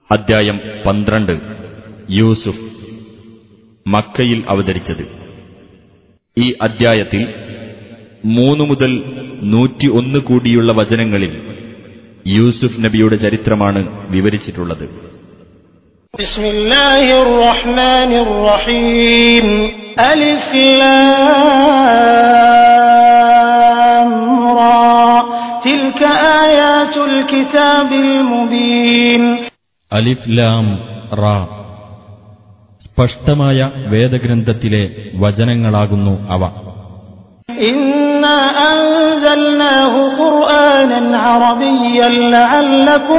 അദ്ധ്യായം പന്ത്രണ്ട് യൂസുഫ് മക്കയിൽ അവതരിച്ചത് ഈ അദ്ധ്യായത്തിൽ മൂന്നു മുതൽ നൂറ്റി ഒന്ന് കൂടിയുള്ള വചനങ്ങളിൽ യൂസുഫ് നബിയുടെ ചരിത്രമാണ് വിവരിച്ചിട്ടുള്ളത് بسم الله الرحمن الرحيم ألف لام را تلك آيات الكتاب المبين അലിഫ് ലാം റാ സ്പഷ്ടമായ വേദഗ്രന്ഥത്തിലെ വചനങ്ങളാകുന്നു അവ إنا أنزلناه قرآنا عربيا لعلكم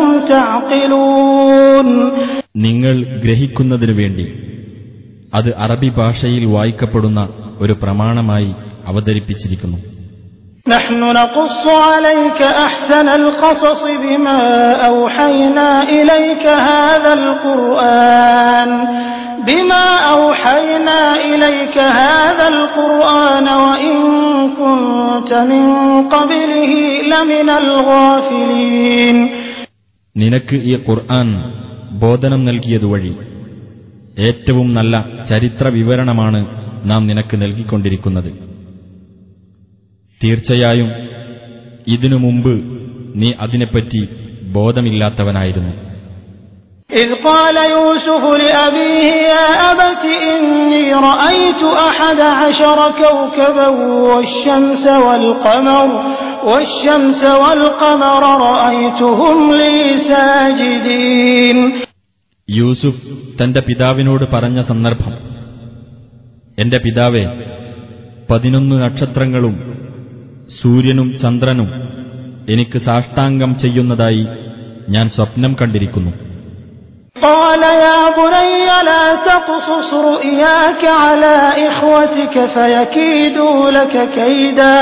تعقلون നിങ്ങൾ ഗ്രഹിക്കുന്നതിനു വേണ്ടി അത് അറബി ഭാഷയിൽ വായിക്കപ്പെടുന്ന ഒരു പ്രമാണമായി അവതരിപ്പിച്ചിരിക്കുന്നു نحن نقص عليك أحسن القصص بما أوحينا إليك هذا القرآن بما أوحينا إليك هذا القرآن وإن كنت من قبله لمن الغافلين നിനക്ക് ഈ ഖുർആൻ ബോധനം നൽകിയതുവഴി ഏറ്റവും നല്ല ചരിത്ര വിവരണമാണ് നാം നിനക്ക് നൽകിക്കൊണ്ടിരിക്കുന്നത് തീർച്ചയായും ഇതിനു മുമ്പ് നീ അതിനെപ്പറ്റി ബോധമില്ലാത്തവനായിരുന്നു إذ قال يوسف لأبيه يا أبت إني رأيت أحد عشر كوكبا والشمس والقمر والشمس والقمر رأيتهم لي ساجدين യൂസുഫ് തന്റെ പിതാവിനോട് പറഞ്ഞ സന്ദർഭം എന്റെ പിതാവെ പതിനൊന്ന് നക്ഷത്രങ്ങളും സൂര്യനും ചന്ദ്രനും എനിക്ക് സാഷ്ടാംഗം ചെയ്യുന്നതായി ഞാൻ സ്വപ്നം കണ്ടിരിക്കുന്നു قال يا بني لا تقصص رؤياك على إخوتك فيكيدوا لك كيدا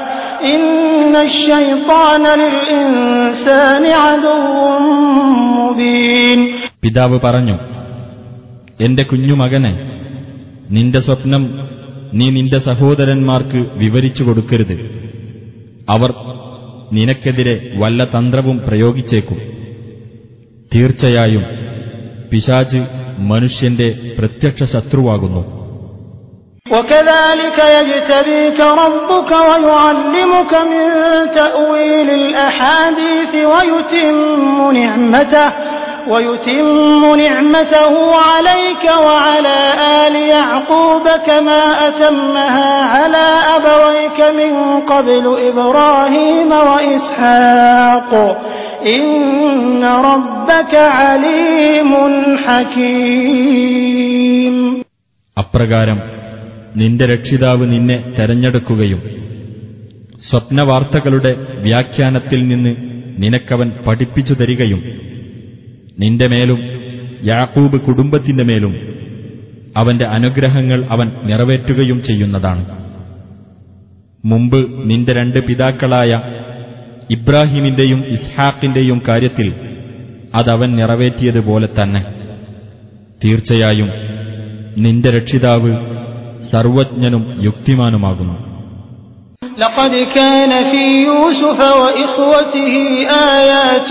إن الشيطان للإنسان عدو مبين പിതാവ് പറഞ്ഞു എന്റെ കുഞ്ഞുമകനെ നിന്റെ സ്വപ്നം നീ നിന്റെ സഹോദരന്മാർക്ക് വിവരിച്ചു കൊടുക്കരുത് അവർ നിനക്കെതിരെ വല്ല തന്ത്രവും പ്രയോഗിച്ചേക്കും തീർച്ചയായും പിശാജ് മനുഷ്യന്റെ പ്രത്യക്ഷ ശത്രുവാകുന്നു وكذلك يجتبيك ربك ويعلمك من تأويل الأحاديث ويتم نعمته ويتم نعمته عليك وعلى آل يعقوب كما أتمها على أبويك من قبل إبراهيم وإسحاق إن ربك عليم حكيم അപ്രകാരം നിന്റെ രക്ഷിതാവ് നിന്നെ തെരഞ്ഞെടുക്കുകയും സ്വപ്നവാർത്തകളുടെ വ്യാഖ്യാനത്തിൽ നിന്ന് നിനക്കവൻ പഠിപ്പിച്ചു തരികയും നിന്റെ മേലും യാക്കൂബ് കുടുംബത്തിന്റെ മേലും അവന്റെ അനുഗ്രഹങ്ങൾ അവൻ നിറവേറ്റുകയും ചെയ്യുന്നതാണ് മുമ്പ് നിന്റെ രണ്ട് പിതാക്കളായ ഇബ്രാഹിമിന്റെയും ഇസ്ഹാക്കിന്റെയും കാര്യത്തിൽ അതവൻ നിറവേറ്റിയതുപോലെ തന്നെ തീർച്ചയായും നിന്റെ രക്ഷിതാവ് സർവജ്ഞനും യുക്തിമാനുമാകുന്നു لقد كان في يوسف وإخوته آيات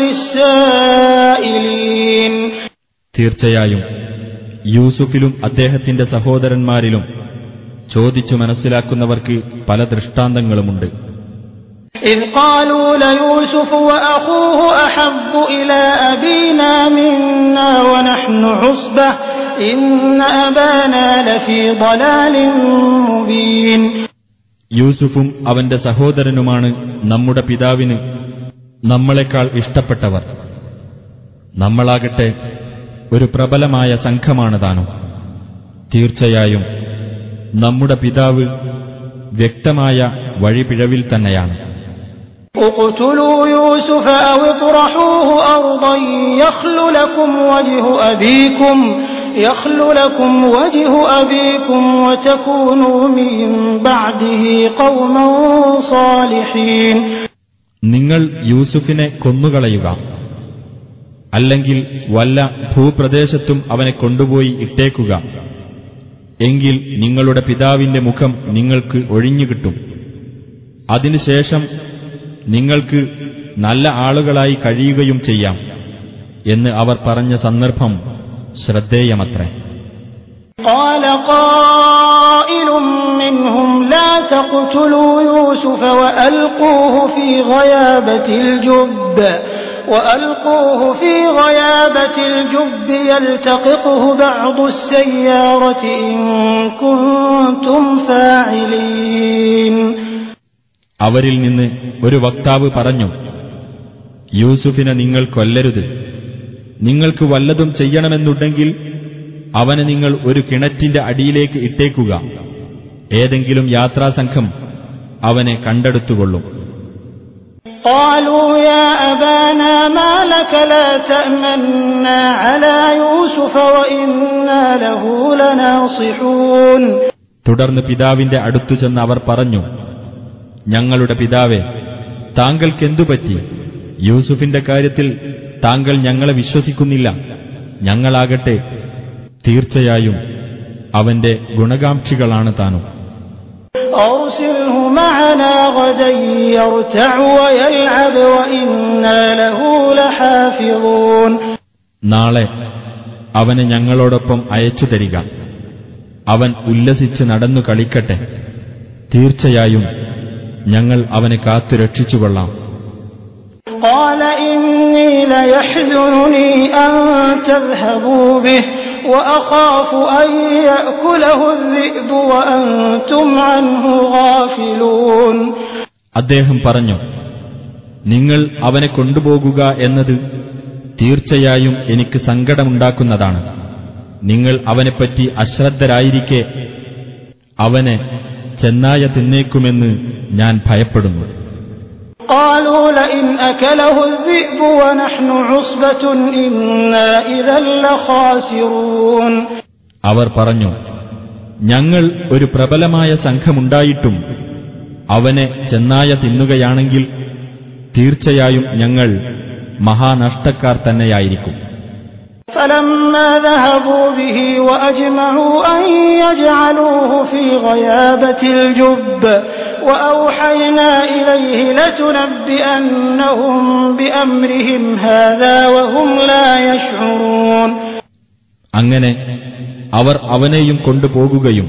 للسائلين തീർച്ചയായും യൂസുഫിലും അദ്ദേഹത്തിന്റെ സഹോദരന്മാരിലും ചോദിച്ചു മനസ്സിലാക്കുന്നവർക്ക് പല ദൃഷ്ടാന്തങ്ങളുമുണ്ട് إذ قالوا ليوسف وأخوه أحب إلى أبينا منا ونحن عصبة إن أبانا لفي ضلال مبين യൂസുഫും അവന്റെ സഹോദരനുമാണ് നമ്മുടെ പിതാവിന് നമ്മളെക്കാൾ ഇഷ്ടപ്പെട്ടവർ നമ്മളാകട്ടെ ഒരു പ്രബലമായ സംഘമാണ് താനും തീർച്ചയായും നമ്മുടെ പിതാവ് വ്യക്തമായ വഴിപിഴവിൽ തന്നെയാണ് اقتلوا يوسف أو اطرحوه أرضا يخل لكم وجه أبيكم يخل لكم وجه أبيكم وتكونوا من بعده قوما صالحين നിങ്ങൾ യൂസുഫിനെ കൊന്നുകളയുക അല്ലെങ്കിൽ വല്ല ഭൂപ്രദേശത്തും അവനെ കൊണ്ടുപോയി ഇട്ടേക്കുക എങ്കിൽ നിങ്ങളുടെ പിതാവിന്റെ മുഖം നിങ്ങൾക്ക് ഒഴിഞ്ഞുകിട്ടും അതിനുശേഷം നിങ്ങൾക്ക് നല്ല ആളുകളായി കഴിയുകയും ചെയ്യാം എന്ന് അവർ പറഞ്ഞ സന്ദർഭം ശ്രദ്ധേയമത്രേ قال قائل منهم لا تقتلوا يوسف وألقوه في غيابة الجب وألقوه في غيابة الجب يلتقطه بعض السيارة إن كنتم فاعلين അവരിൽ നിന്ന് ഒരു വക്താവ് പറഞ്ഞു യൂസുഫിനെ നിങ്ങൾ കൊല്ലരുത് നിങ്ങൾക്ക് വല്ലതും ചെയ്യണമെന്നുണ്ടെങ്കിൽ അവനെ നിങ്ങൾ ഒരു കിണറ്റിന്റെ അടിയിലേക്ക് ഇട്ടേക്കുക ഏതെങ്കിലും യാത്രാസംഘം അവനെ കണ്ടെടുത്തുകൊള്ളും قالوا يا أبانا ما لك لا تأمنا على يوسف وإنا له لناصحون തുടർന്ന് പിതാവിന്റെ അടുത്തു ചെന്ന് അവർ പറഞ്ഞു ഞങ്ങളുടെ പിതാവെ താങ്കൾക്കെന്തു പറ്റി യൂസുഫിന്റെ കാര്യത്തിൽ താങ്കൾ ഞങ്ങളെ വിശ്വസിക്കുന്നില്ല ഞങ്ങളാകട്ടെ തീർച്ചയായും അവന്റെ ഗുണകാംക്ഷികളാണ് താനും أرسله معنا غدا يرتع ويلعب وإنا له لحافظون നാളെ അവനെ ഞങ്ങളോടൊപ്പം അയച്ചു തരിക അവൻ ഉല്ലസിച്ച് നടന്നു കളിക്കട്ടെ തീർച്ചയായും ഞങ്ങൾ അവനെ കാത്തു രക്ഷിച്ചുകൊള്ളാം قال إني ليحزنني أن تذهبوا به وأخاف أن يأكله الذئب وأنتم عنه غافلون അദ്ദേഹം പറഞ്ഞു നിങ്ങൾ അവനെ കൊണ്ടുപോകുക എന്നത് തീർച്ചയായും എനിക്ക് സങ്കടമുണ്ടാക്കുന്നതാണ് നിങ്ങൾ അവനെപ്പറ്റി അശ്രദ്ധരായിരിക്കെ അവനെ ചെന്നായ തിന്നേക്കുമെന്ന് ഞാൻ ഭയപ്പെടുന്നു قالوا لئن أكله الذئب ونحن عصبة إنا إذا لخاسرون അവർ പറഞ്ഞു ഞങ്ങൾ ഒരു പ്രബലമായ സംഘമുണ്ടായിട്ടും അവനെ ചെന്നായ തിന്നുകയാണെങ്കിൽ തീർച്ചയായും ഞങ്ങൾ മഹാനഷ്ടക്കാർ തന്നെയായിരിക്കും فلما ذهبوا به وأجمعوا أن يجعلوه في غيابة الجب وأوحينا إليه لتنبئنهم بأمرهم هذا وهم لا يشعرون അങ്ങനെ അവർ അവനെയും കൊണ്ടുപോകുകയും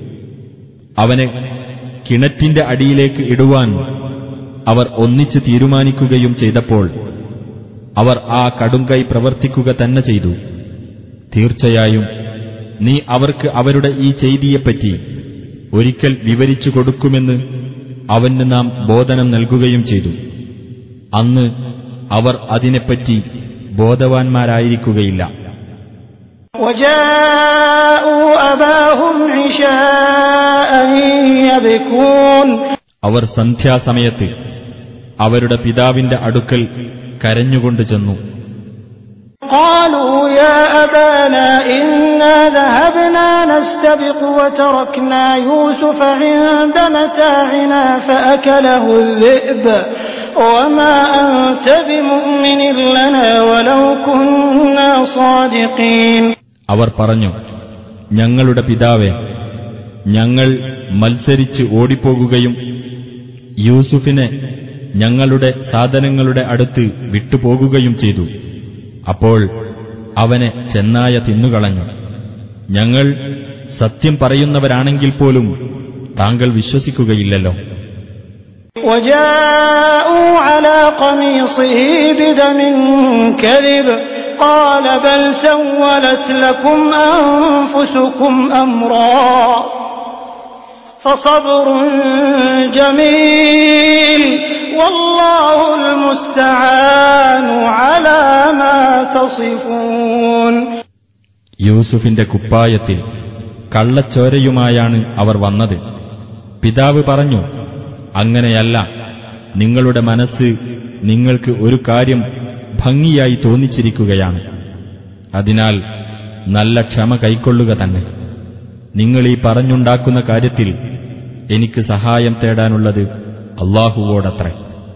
അവനെ കിണറ്റിന്റെ അടിയിലേക്ക് ഇടുവാൻ അവർ ഒന്നിച്ച് തീരുമാനിക്കുകയും ചെയ്തപ്പോൾ അവർ ആ കടുങ്കൈ പ്രവർത്തിക്കുക തന്നെ ചെയ്തു തീർച്ചയായും നീ അവർക്ക് അവരുടെ ഈ ചെയ്തിയെപ്പറ്റി ഒരിക്കൽ വിവരിച്ചു കൊടുക്കുമെന്ന് അവന് നാം ബോധനം നൽകുകയും ചെയ്തു അന്ന് അവർ അതിനെപ്പറ്റി ബോധവാന്മാരായിരിക്കുകയില്ല وجاءوا أباهم عشاء يبكون അവർ സന്ധ്യാസമയത്ത് അവരുടെ പിതാവിന്റെ അടുക്കൽ കരഞ്ഞുകൊണ്ട് ചെന്നു قالوا يا أبانا إنا ذهبنا نستبق وتركنا يوسف عند متاعنا فأكله الذئب وما أنت بمؤمن لنا ولو كنا صادقين അവർ പറഞ്ഞു ഞങ്ങളുടെ പിതാവെ ഞങ്ങൾ മത്സരിച്ച് ഓടിപ്പോകുകയും യൂസുഫിനെ ഞങ്ങളുടെ സാധനങ്ങളുടെ അടുത്ത് വിട്ടുപോകുകയും ചെയ്തു അപ്പോൾ അവനെ ചെന്നായ തിന്നുകളഞ്ഞു ഞങ്ങൾ സത്യം പറയുന്നവരാണെങ്കിൽ പോലും താങ്കൾ വിശ്വസിക്കുകയില്ലല്ലോ وجاءوا على قميصه بدم كذب قال بل سولت لكم أنفسكم أمرا فصبر جميل والله المستعان على ما تصفون യൂസുഫിന്റെ കുപ്പായത്തിൽ കള്ളച്ചോരയുമായാണ് അവർ വന്നത് പിതാവ് പറഞ്ഞു അങ്ങനെയല്ല നിങ്ങളുടെ മനസ്സ് നിങ്ങൾക്ക് ഒരു കാര്യം ഭംഗിയായി തോന്നിച്ചിരിക്കുകയാണ് അതിനാൽ നല്ല ക്ഷമ കൈക്കൊള്ളുക തന്നെ നിങ്ങൾ ഈ പറഞ്ഞുണ്ടാക്കുന്ന കാര്യത്തിൽ എനിക്ക് സഹായം തേടാനുള്ളത് അള്ളാഹുവോടത്രേ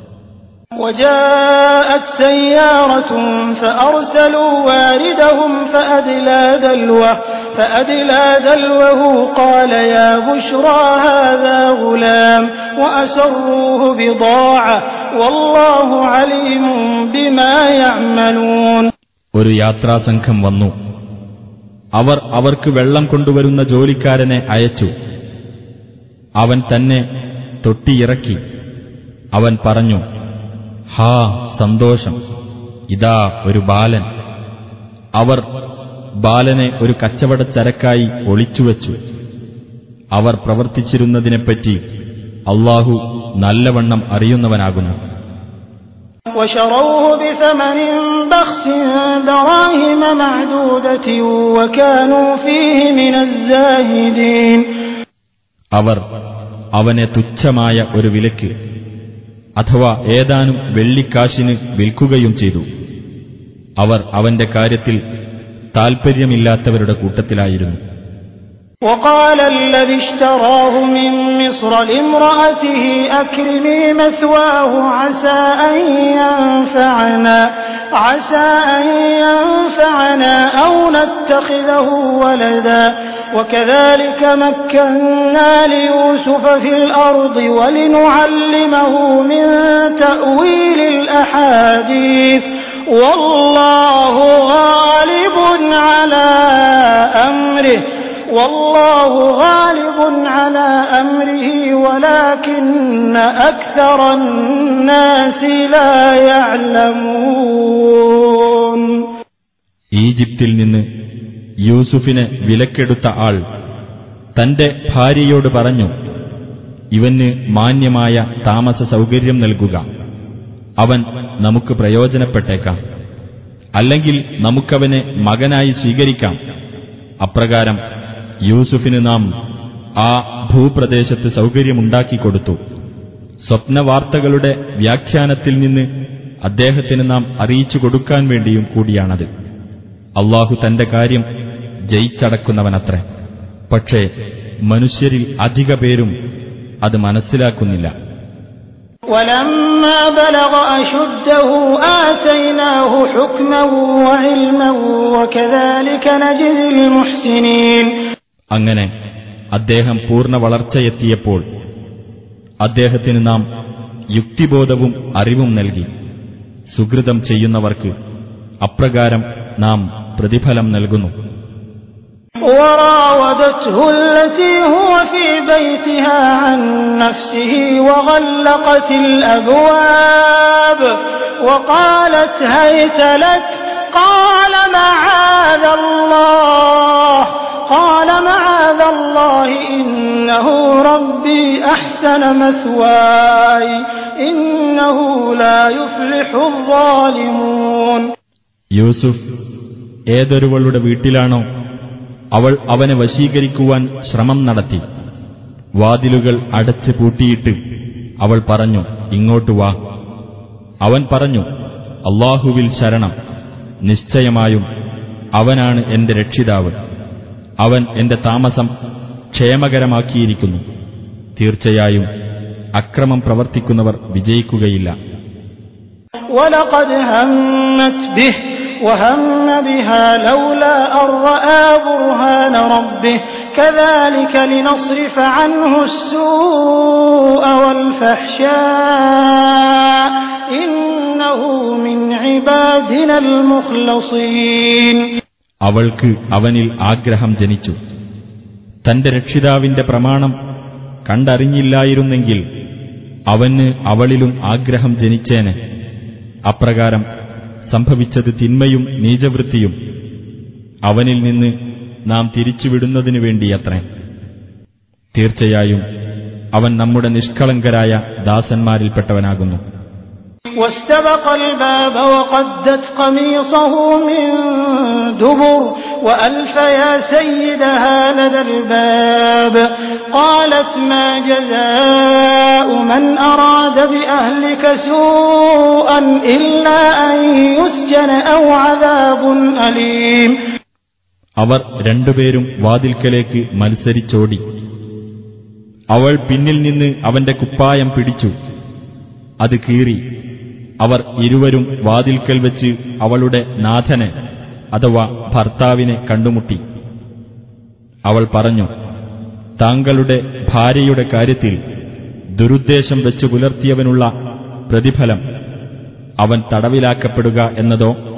وجاءت سيارة فأرسلوا واردهم فأدلى دلوه فأدلى دلوه قال يا بشرى هذا غلام وأسروه بضاعة والله عليم بما يعملون ഒരു യാത്രാസംഘം വന്നു അവർ അവർക്ക് വെള്ളം കൊണ്ടുവരുന്ന ജോലിക്കാരനെ അയച്ചു അവൻ തന്നെ തൊട്ടിയിറക്കി അവൻ പറഞ്ഞു ഹാ സന്തോഷം ഇതാ ഒരു ബാലൻ അവർ ബാലനെ ഒരു കച്ചവടച്ചരക്കായി ഒളിച്ചുവച്ചു അവർ പ്രവർത്തിച്ചിരുന്നതിനെപ്പറ്റി അള്ളാഹു നല്ലവണ്ണം അറിയുന്നവനാകുന്നു وشروه بثمن بخس دراهم معدودة وكانوا فيه من الزاهدين അവർ അവനെ തുച്ഛമായ ഒരു വിലക്ക് അഥവാ ഏതാനും വെള്ളിക്കാശിന് വിൽക്കുകയും ചെയ്തു അവർ അവന്റെ കാര്യത്തിൽ താൽപ്പര്യമില്ലാത്തവരുടെ കൂട്ടത്തിലായിരുന്നു وقال الذي اشتراه من مصر لامرأته أكرمي مثواه عسى أن ينفعنا عسى أن ينفعنا أو نتخذه ولدا وكذلك مكنا ليوسف في الأرض ولنعلمه من تأويل الأحاديث والله غالب على أمره والله غالب على أمره ولكن أكثر الناس لا يعلمون ഈജിപ്തിൽ നിന്ന് യൂസുഫിനെ വിലക്കെടുത്ത ആൾ തന്റെ ഭാര്യയോട് പറഞ്ഞു ഇവന് മാന്യമായ താമസ സൗകര്യം നൽകുക അവൻ നമുക്ക് പ്രയോജനപ്പെട്ടേക്കാം അല്ലെങ്കിൽ നമുക്കവനെ മകനായി സ്വീകരിക്കാം അപ്രകാരം യൂസുഫിന് നാം ആ ഭൂപ്രദേശത്ത് സൗകര്യമുണ്ടാക്കിക്കൊടുത്തു സ്വപ്നവാർത്തകളുടെ വ്യാഖ്യാനത്തിൽ നിന്ന് അദ്ദേഹത്തിന് നാം അറിയിച്ചു കൊടുക്കാൻ വേണ്ടിയും കൂടിയാണത് അള്ളാഹു തന്റെ കാര്യം ജയിച്ചടക്കുന്നവനത്രേ പക്ഷേ മനുഷ്യരിൽ അധിക പേരും അത് മനസ്സിലാക്കുന്നില്ല ولما بلغ أشده آتيناه حكما وعلما وكذلك نجزي المحسنين അങ്ങനെ അദ്ദേഹം പൂർണ്ണ വളർച്ചയെത്തിയപ്പോൾ അദ്ദേഹത്തിന് നാം യുക്തിബോധവും അറിവും നൽകി സുഹൃതം ചെയ്യുന്നവർക്ക് അപ്രകാരം നാം പ്രതിഫലം നൽകുന്നു وراودته التي هو في بيتها عن نفسه وغلقت الأبواب وقالت هيت لك قال معاذ الله قال معاذ الله إنه ربي أحسن مثواي إنه لا يفلح الظالمون യൂസുഫ് ഏതൊരുവളുടെ വീട്ടിലാണോ അവൾ അവനെ വശീകരിക്കുവാൻ ശ്രമം നടത്തി വാതിലുകൾ അടച്ച് പൂട്ടിയിട്ട് അവൾ പറഞ്ഞു ഇങ്ങോട്ട് വാ അവൻ പറഞ്ഞു അള്ളാഹുവിൽ ശരണം നിശ്ചയമായും അവനാണ് എന്റെ രക്ഷിതാവ് അവൻ എന്റെ താമസം ക്ഷേമകരമാക്കിയിരിക്കുന്നു തീർച്ചയായും അക്രമം പ്രവർത്തിക്കുന്നവർ വിജയിക്കുകയില്ല ولقد همت به وهم بها لولا أن رأى برهان ربه كذلك لنصرف عنه السوء والفحشاء إنه من عبادنا المخلصين അവൾക്ക് അവനിൽ ആഗ്രഹം ജനിച്ചു തന്റെ രക്ഷിതാവിന്റെ പ്രമാണം കണ്ടറിഞ്ഞില്ലായിരുന്നെങ്കിൽ അവന് അവളിലും ആഗ്രഹം ജനിച്ചേനെ അപ്രകാരം സംഭവിച്ചത് തിന്മയും നീചവൃത്തിയും അവനിൽ നിന്ന് നാം തിരിച്ചുവിടുന്നതിനു വേണ്ടിയത്രേ തീർച്ചയായും അവൻ നമ്മുടെ നിഷ്കളങ്കരായ ദാസന്മാരിൽപ്പെട്ടവനാകുന്നു واستبق الباب وقدت قميصه من دبر وألف يا سيدها لدى الباب قالت ما جزاء من أراد بأهلك سوءا إلا أن يسجن أو عذاب أليم അവർ രണ്ടുപേരും വാതിൽക്കലേക്ക് മത്സരിച്ചോടി അവൾ പിന്നിൽ നിന്ന് അവന്റെ കുപ്പായം പിടിച്ചു അത് കീറി അവർ ഇരുവരും വാതിൽക്കൽ വെച്ച് അവളുടെ നാഥനെ അഥവാ ഭർത്താവിനെ കണ്ടുമുട്ടി അവൾ പറഞ്ഞു താങ്കളുടെ ഭാര്യയുടെ കാര്യത്തിൽ ദുരുദ്ദേശം വെച്ച് പുലർത്തിയവനുള്ള പ്രതിഫലം അവൻ തടവിലാക്കപ്പെടുക എന്നതോ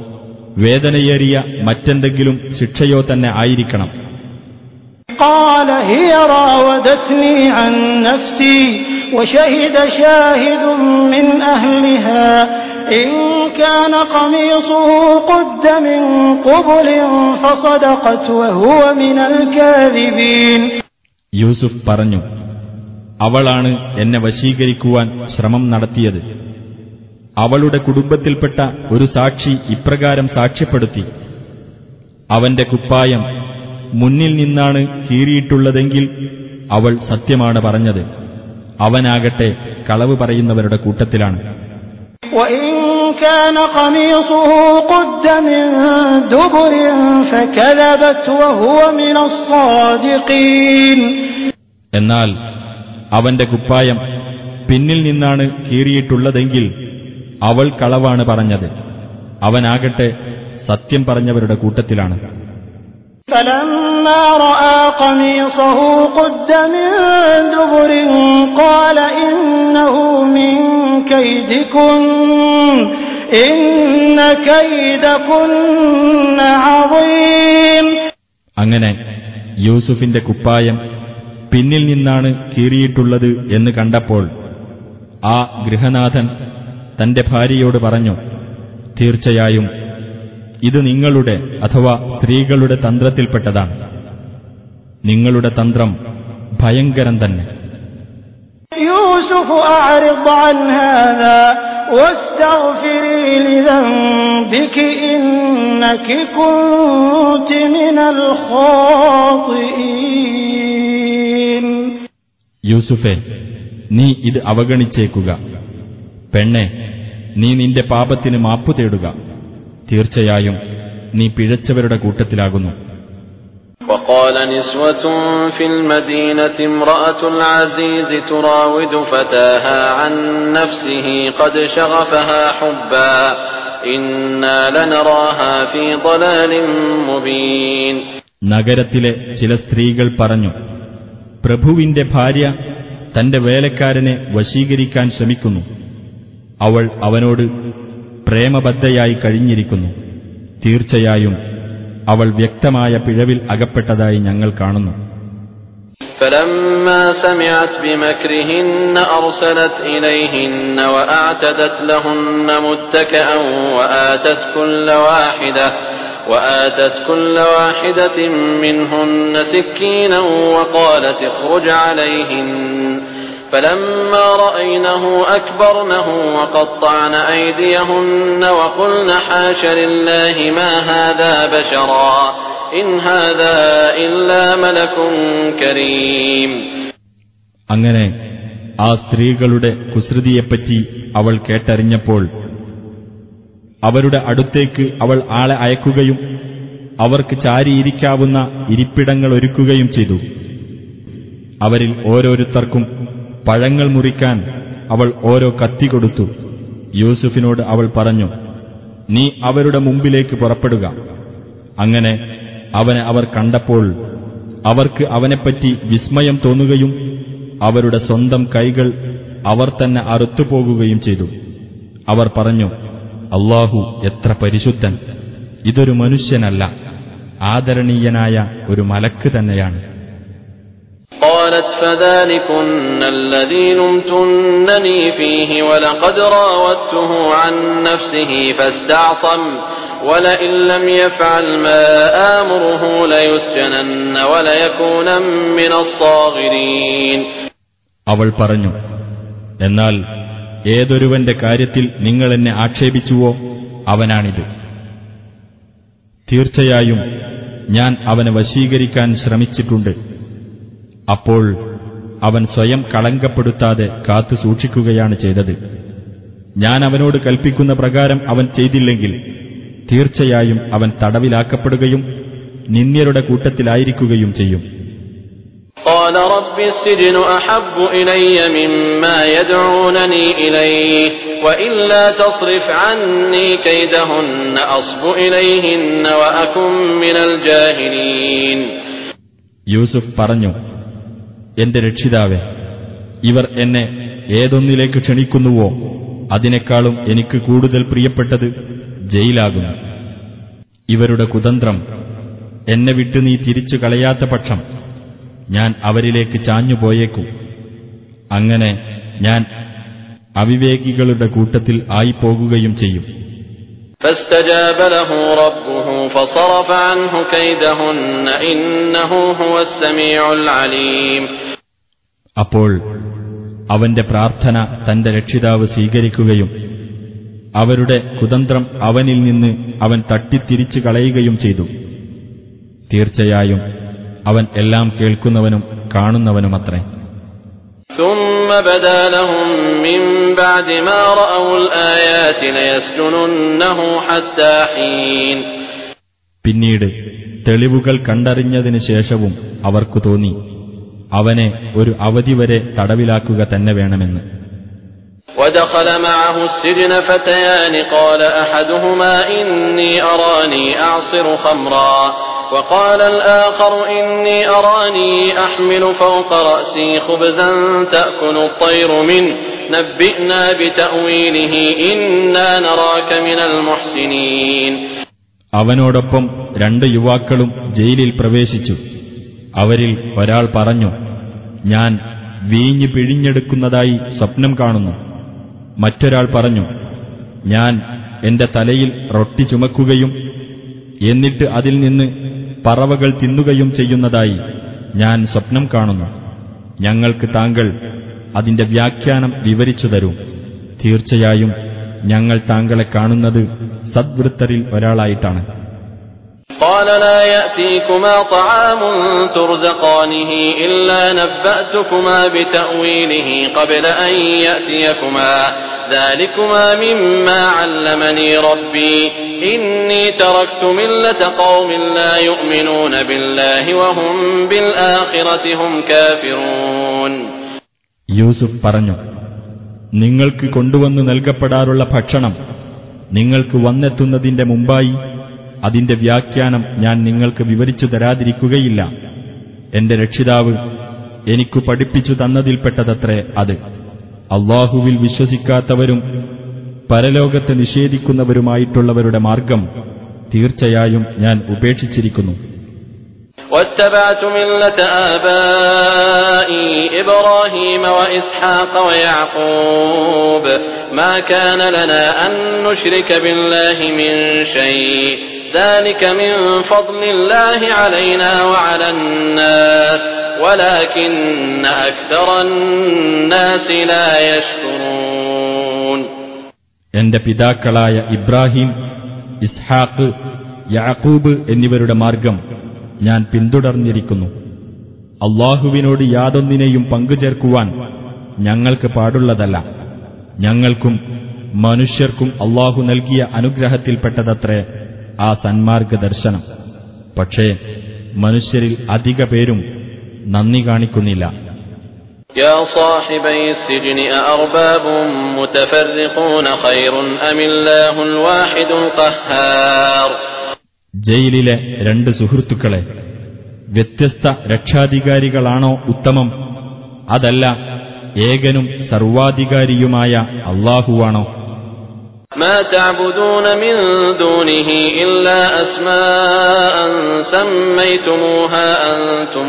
വേദനയേറിയ മറ്റെന്തെങ്കിലും ശിക്ഷയോ തന്നെ ആയിരിക്കണം قال هي راودتني عن نفسي وشهد شاهد من أهلها إن كان قميصه قد من قبل فصدقت وهو من الكاذبين യൂസുഫ് പറഞ്ഞു അവളാണ് എന്നെ വശീകരിക്കുവാൻ ശ്രമം നടത്തിയത് അവളുടെ കുടുംബത്തിൽപ്പെട്ട ഒരു സാക്ഷി ഇപ്രകാരം സാക്ഷ്യപ്പെടുത്തി അവന്റെ കുപ്പായം മുന്നിൽ നിന്നാണ് കീറിയിട്ടുള്ളതെങ്കിൽ അവൾ സത്യമാണ് പറഞ്ഞത് അവനാകട്ടെ കളവ് പറയുന്നവരുടെ കൂട്ടത്തിലാണ് وإن كان قميصه قد من دبر فكذبت وهو من الصادقين എന്നാൽ അവന്റെ കുപ്പായം പിന്നിൽ നിന്നാണ് കീറിയിട്ടുള്ളതെങ്കിൽ അവൾ കളവാണ് പറഞ്ഞത് അവനാകട്ടെ സത്യം പറഞ്ഞവരുടെ കൂട്ടത്തിലാണ് فلما رأى قميصه قد من دبر قال إنه من كيدكن إن كيدكن عظيم അങ്ങനെ യൂസുഫിന്റെ കുപ്പായം പിന്നിൽ നിന്നാണ് കീറിയിട്ടുള്ളത് എന്ന് കണ്ടപ്പോൾ ആ ഗൃഹനാഥൻ തന്റെ ഭാര്യയോട് പറഞ്ഞു തീർച്ചയായും ഇത് നിങ്ങളുടെ അഥവാ സ്ത്രീകളുടെ തന്ത്രത്തിൽപ്പെട്ടതാണ് നിങ്ങളുടെ തന്ത്രം ഭയങ്കരം തന്നെ يوسف أعرض عن هذا واستغفري لذنبك إنك كنت من الخاطئين യൂസുഫെ നീ ഇത് അവഗണിച്ചേക്കുക പെണ്ണെ നീ നിന്റെ പാപത്തിന് മാപ്പു തേടുക തീർച്ചയായും നീ പിഴച്ചവരുടെ കൂട്ടത്തിലാകുന്നു وقال نسوة في المدينة امرأة العزيز تراود فتاها عن نفسه قد شغفها حبا إنا لنراها في ضلال مبين നഗരത്തിലെ ചില സ്ത്രീകൾ പറഞ്ഞു പ്രഭുവിന്റെ ഭാര്യ തന്റെ വേലക്കാരനെ വശീകരിക്കാൻ ശ്രമിക്കുന്നു അവൾ അവനോട് പ്രേമബദ്ധയായി കഴിഞ്ഞിരിക്കുന്നു തീർച്ചയായും അവൾ വ്യക്തമായ പിഴവിൽ അകപ്പെട്ടതായി ഞങ്ങൾ കാണുന്നു فلما سمعت بمكرهن أرسلت إليهن وأعتدت لهن متكئا وآتت كل واحدة وآتت كل واحدة منهن سكينا وقالت اخرج عليهن فلما رأينه أكبرنه وقطعن أيديهن وقلن حاش لله ما هذا بشرا إن هذا إلا ملك كريم അങ്ങനെ ആ സ്ത്രീകളുടെ കുസൃതിയെപ്പറ്റി അവൾ കേട്ടറിഞ്ഞപ്പോൾ അവരുടെ അടുത്തേക്ക് അവൾ ആളെ അയക്കുകയും അവർക്ക് ചാരിയിരിക്കാവുന്ന ഇരിപ്പിടങ്ങൾ ഒരുക്കുകയും ചെയ്തു അവരിൽ ഓരോരുത്തർക്കും പഴങ്ങൾ മുറിക്കാൻ അവൾ ഓരോ കത്തി കൊടുത്തു യൂസുഫിനോട് അവൾ പറഞ്ഞു നീ അവരുടെ മുമ്പിലേക്ക് പുറപ്പെടുക അങ്ങനെ അവനെ അവർ കണ്ടപ്പോൾ അവർക്ക് അവനെപ്പറ്റി വിസ്മയം തോന്നുകയും അവരുടെ സ്വന്തം കൈകൾ അവർ തന്നെ അറുത്തുപോകുകയും ചെയ്തു അവർ പറഞ്ഞു അള്ളാഹു എത്ര പരിശുദ്ധൻ ഇതൊരു മനുഷ്യനല്ല ആദരണീയനായ ഒരു മലക്ക് തന്നെയാണ് قالت فذلكن الذي لمتنني فيه ولقد راودته عن نفسه فاستعصم ولئن لم يفعل ما آمره ليسجنن وليكونا من الصاغرين അവൾ പറഞ്ഞു എന്നാൽ ഏതൊരുവന്റെ കാര്യത്തിൽ നിങ്ങൾ എന്നെ ആക്ഷേപിച്ചുവോ അവനാണിത് തീർച്ചയായും ഞാൻ അവനെ വശീകരിക്കാൻ ശ്രമിച്ചിട്ടുണ്ട് അപ്പോൾ അവൻ സ്വയം കളങ്കപ്പെടുത്താതെ കാത്തു സൂക്ഷിക്കുകയാണ് ചെയ്തത് ഞാൻ അവനോട് കൽപ്പിക്കുന്ന പ്രകാരം അവൻ ചെയ്തില്ലെങ്കിൽ തീർച്ചയായും അവൻ തടവിലാക്കപ്പെടുകയും നിന്ദ്യരുടെ കൂട്ടത്തിലായിരിക്കുകയും ചെയ്യും قال رب السجن أحب إلي مما يدعونني إليه وإلا تصرف عني كيدهن أصب إليهن وأكن من الجاهلين യൂസുഫ് പറഞ്ഞു എന്റെ രക്ഷിതാവേ ഇവർ എന്നെ ഏതൊന്നിലേക്ക് ക്ഷണിക്കുന്നുവോ അതിനേക്കാളും എനിക്ക് കൂടുതൽ പ്രിയപ്പെട്ടത് ജയിലാകുന്നു ഇവരുടെ കുതന്ത്രം എന്നെ വിട്ടു നീ തിരിച്ചു കളയാത്ത പക്ഷം ഞാൻ അവരിലേക്ക് ചാഞ്ഞുപോയേക്കും അങ്ങനെ ഞാൻ അവിവേകികളുടെ കൂട്ടത്തിൽ ആയിപ്പോകുകയും ചെയ്യും فاستجاب له ربه فصرف عنه كيدهن إنه هو السميع العليم അപ്പോൾ അവന്റെ പ്രാർത്ഥന തന്റെ രക്ഷിതാവ് സ്വീകരിക്കുകയും അവരുടെ കുതന്ത്രം അവനിൽ നിന്ന് അവൻ തട്ടിത്തിരിച്ചു കളയുകയും ചെയ്തു തീർച്ചയായും അവൻ എല്ലാം കേൾക്കുന്നവനും കാണുന്നവനുമത്രേ ثم بدا لهم من بعد ما رأوا الآيات ليسجننه حتى حين പിന്നീട് തെളിവുകൾ കണ്ടറിഞ്ഞതിനു ശേഷവും അവർക്കു തോന്നി അവനെ ഒരു അവധി വരെ തടവിലാക്കുക തന്നെ വേണമെന്ന് ودخل معه السجن فتيان قال أحدهما إني أراني أعصر خمرا وقال الآخر إني أراني أحمل فوق رأسي خبزا تأكل الطير منه نبئنا بتأويله إنا نراك من المحسنين അവനോടൊപ്പം രണ്ട് യുവാക്കളും ജയിലിൽ പ്രവേശിച്ചു അവരിൽ ഒരാൾ പറഞ്ഞു ഞാൻ വീഞ്ഞ് പിഴിഞ്ഞെടുക്കുന്നതായി സ്വപ്നം കാണുന്നു മറ്റൊരാൾ പറഞ്ഞു ഞാൻ എന്റെ തലയിൽ റൊട്ടി ചുമക്കുകയും എന്നിട്ട് അതിൽ നിന്ന് പറവകൾ തിന്നുകയും ചെയ്യുന്നതായി ഞാൻ സ്വപ്നം കാണുന്നു ഞങ്ങൾക്ക് താങ്കൾ അതിന്റെ വ്യാഖ്യാനം വിവരിച്ചു തരൂ തീർച്ചയായും ഞങ്ങൾ താങ്കളെ കാണുന്നത് സദ്വൃത്തരിൽ ഒരാളായിട്ടാണ് قال لا يأتيكما طعام ترزقانه إلا نبأتكما بتأويله قبل أن يأتيكما ذلكما مما علمني ربي إني تركت ملة قوم لا يؤمنون بالله وهم بالآخرة هم كافرون യൂസുഫ് പറഞ്ഞു നിങ്ങൾക്ക് കൊണ്ടുവന്നു നൽകപ്പെടാറുള്ള ഭക്ഷണം നിങ്ങൾക്ക് വന്നെത്തുന്നതിന്റെ മുമ്പായി അതിന്റെ വ്യാഖ്യാനം ഞാൻ നിങ്ങൾക്ക് വിവരിച്ചു തരാതിരിക്കുകയില്ല എന്റെ രക്ഷിതാവ് എനിക്കു പഠിപ്പിച്ചു തന്നതിൽപ്പെട്ടതത്രേ അത് അള്ളാഹുവിൽ വിശ്വസിക്കാത്തവരും പരലോകത്തെ നിഷേധിക്കുന്നവരുമായിട്ടുള്ളവരുടെ മാർഗം തീർച്ചയായും ഞാൻ ഉപേക്ഷിച്ചിരിക്കുന്നു واتبعت ملة آبائي إبراهيم وإسحاق ويعقوب ما كان لنا أن نشرك بالله من شيء ذلك من فضل الله علينا وعلى الناس ولكن أكثر الناس لا يشكرون എന്റെ പിതാക്കളായ ഇബ്രാഹിം ഇസ്ഹാഖ് യാക്കൂബ് എന്നിവരുടെ മാർഗം ഞാൻ പിന്തുടർന്നിരിക്കുന്നു അള്ളാഹുവിനോട് യാതൊന്നിനെയും പങ്കുചേർക്കുവാൻ ഞങ്ങൾക്ക് പാടുള്ളതല്ല ഞങ്ങൾക്കും മനുഷ്യർക്കും അള്ളാഹു നൽകിയ അനുഗ്രഹത്തിൽപ്പെട്ടതത്രേ ആ സന്മാർഗ ദർശനം പക്ഷേ മനുഷ്യരിൽ അധിക പേരും നന്ദി കാണിക്കുന്നില്ല يا صاحبي السجن أأرباب متفرقون خير أم الله الواحد القهار ജയിലിലെ രണ്ട് സുഹൃത്തുക്കളെ വ്യത്യസ്ത രക്ഷാധികാരികളാണോ ഉത്തമം അതല്ല ഏകനും സർവാധികാരിയുമായ അള്ളാഹുവാണോ ما تعبدون من دونه إلا أسماء سميتموها أنتم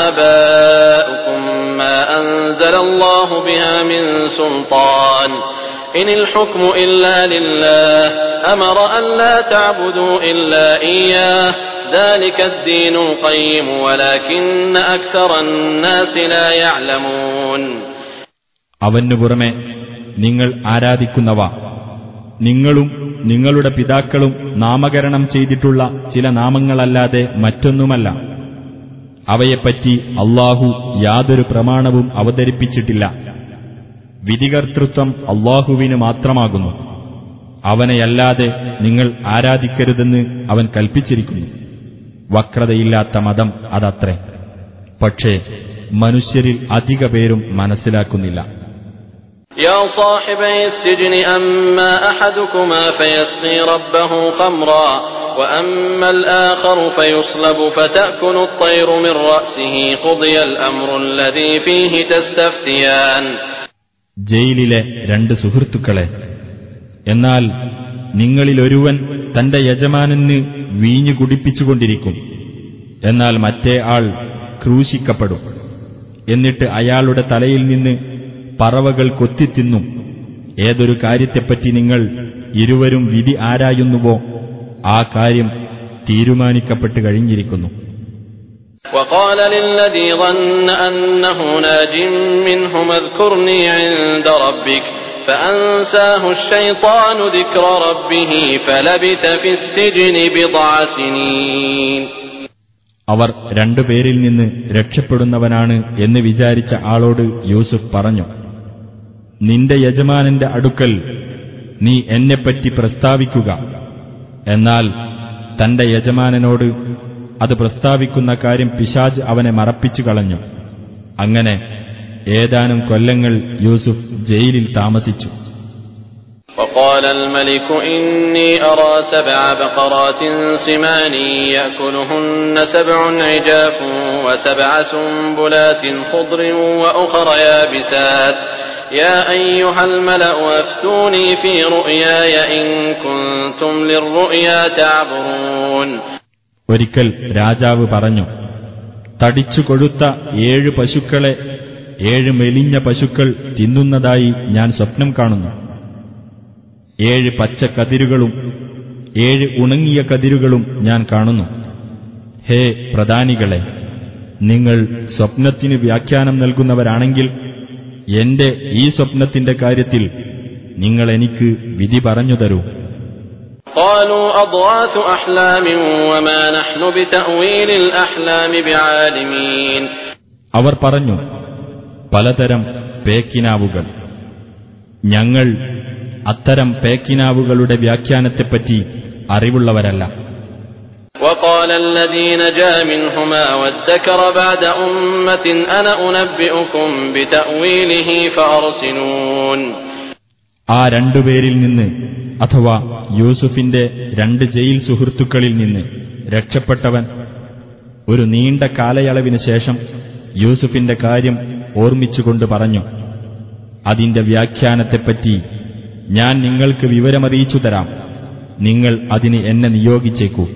وآباؤكم ما أنزل الله بها من سلطان إن الحكم إلا لله أمر أن لا تعبدوا إلا إياه ذلك الدين القيم ولكن أكثر الناس لا يعلمون അവനു പുറമെ നിങ്ങൾ ആരാധിക്കുന്നവ നിങ്ങളും നിങ്ങളുടെ പിതാക്കളും നാമകരണം ചെയ്തിട്ടുള്ള ചില നാമങ്ങളല്ലാതെ മറ്റൊന്നുമല്ല അവയെപ്പറ്റി അള്ളാഹു യാതൊരു പ്രമാണവും അവതരിപ്പിച്ചിട്ടില്ല വിധികർത്തൃത്വം അള്ളാഹുവിന് മാത്രമാകുന്നു അവനെയല്ലാതെ നിങ്ങൾ ആരാധിക്കരുതെന്ന് അവൻ കൽപ്പിച്ചിരിക്കുന്നു വക്രതയില്ലാത്ത മതം അതത്രേ പക്ഷേ മനുഷ്യരിൽ അധിക പേരും മനസ്സിലാക്കുന്നില്ല يا صاحبي السجن أما أحدكما فيسقي ربه خمرا وأما الآخر فيصلب فتأكل الطير من رأسه قضي الأمر الذي فيه تستفتيان ജയിലിലെ രണ്ട് സുഹൃത്തുക്കളെ എന്നാൽ നിങ്ങളിലൊരുവൻ തന്റെ യജമാനന് വീഞ്ഞു കുടിപ്പിച്ചുകൊണ്ടിരിക്കും എന്നാൽ മറ്റേ ആൾ ക്രൂശിക്കപ്പെടും എന്നിട്ട് അയാളുടെ തലയിൽ നിന്ന് പറവകൾ കൊത്തിത്തിന്നും ഏതൊരു കാര്യത്തെപ്പറ്റി നിങ്ങൾ ഇരുവരും വിധി ആരായുന്നുവോ ആ കാര്യം തീരുമാനിക്കപ്പെട്ട് കഴിഞ്ഞിരിക്കുന്നു وقال للذي ظن أنه ناج منهم اذكرني عند ربك فأنساه الشيطان ذكر ربه فلبث في السجن بضع سنين അവർ രണ്ടുപേരിൽ നിന്ന് രക്ഷപ്പെടുന്നവനാണ് എന്ന് വിചാരിച്ച ആളോട് യൂസുഫ് പറഞ്ഞു നിന്റെ യജമാനന്റെ അടുക്കൽ നീ എന്നെപ്പറ്റി പ്രസ്താവിക്കുക എന്നാൽ തന്റെ യജമാനനോട് അത് പ്രസ്താവിക്കുന്ന കാര്യം പിശാജ് അവനെ മറപ്പിച്ചു കളഞ്ഞു അങ്ങനെ ഏതാനും കൊല്ലങ്ങൾ യൂസുഫ് ജയിലിൽ താമസിച്ചു وقال الملك إني أرى سبع بقرات سمان يأكلهن سبع عجاف وسبع سنبلات خضر وأخر يابسات يا أيها الملأ أفتوني في رؤياي إن كنتم للرؤيا تعبرون ഒരിക്കൽ രാജാവ് പറഞ്ഞു തടിച്ചു കൊഴുത്ത ഏഴ് പശുക്കളെ ഏഴ് മെലിഞ്ഞ പശുക്കൾ തിന്നുന്നതായി ഞാൻ സ്വപ്നം കാണുന്നു ഏഴ് പച്ച കതിരുകളും ഏഴ് ഉണങ്ങിയ കതിരുകളും ഞാൻ കാണുന്നു ഹേ പ്രധാനികളെ നിങ്ങൾ സ്വപ്നത്തിന് വ്യാഖ്യാനം നൽകുന്നവരാണെങ്കിൽ എന്റെ ഈ സ്വപ്നത്തിന്റെ കാര്യത്തിൽ നിങ്ങൾ എനിക്ക് വിധി പറഞ്ഞു തരൂ قالوا أضغاث أحلام وما نحن بتأويل الأحلام بعالمين അവർ പറഞ്ഞു പലതരം പേക്കിനാവുകൾ ഞങ്ങൾ അത്തരം പേക്കിനാവുകളുടെ വ്യാഖ്യാനത്തെപ്പറ്റി അറിവുള്ളവരല്ല وقال الذي نجا منهما وادكر بعد أمة أنا أنبئكم بتأويله فأرسلون ആ രണ്ടുപേരിൽ നിന്ന് അഥവാ യൂസുഫിന്റെ രണ്ട് ജയിൽ സുഹൃത്തുക്കളിൽ നിന്ന് രക്ഷപ്പെട്ടവൻ ഒരു നീണ്ട കാലയളവിന് ശേഷം യൂസുഫിന്റെ കാര്യം ഓർമ്മിച്ചുകൊണ്ട് പറഞ്ഞു അതിന്റെ വ്യാഖ്യാനത്തെപ്പറ്റി ഞാൻ നിങ്ങൾക്ക് വിവരമറിയിച്ചു തരാം നിങ്ങൾ അതിന് എന്നെ നിയോഗിച്ചേക്കൂ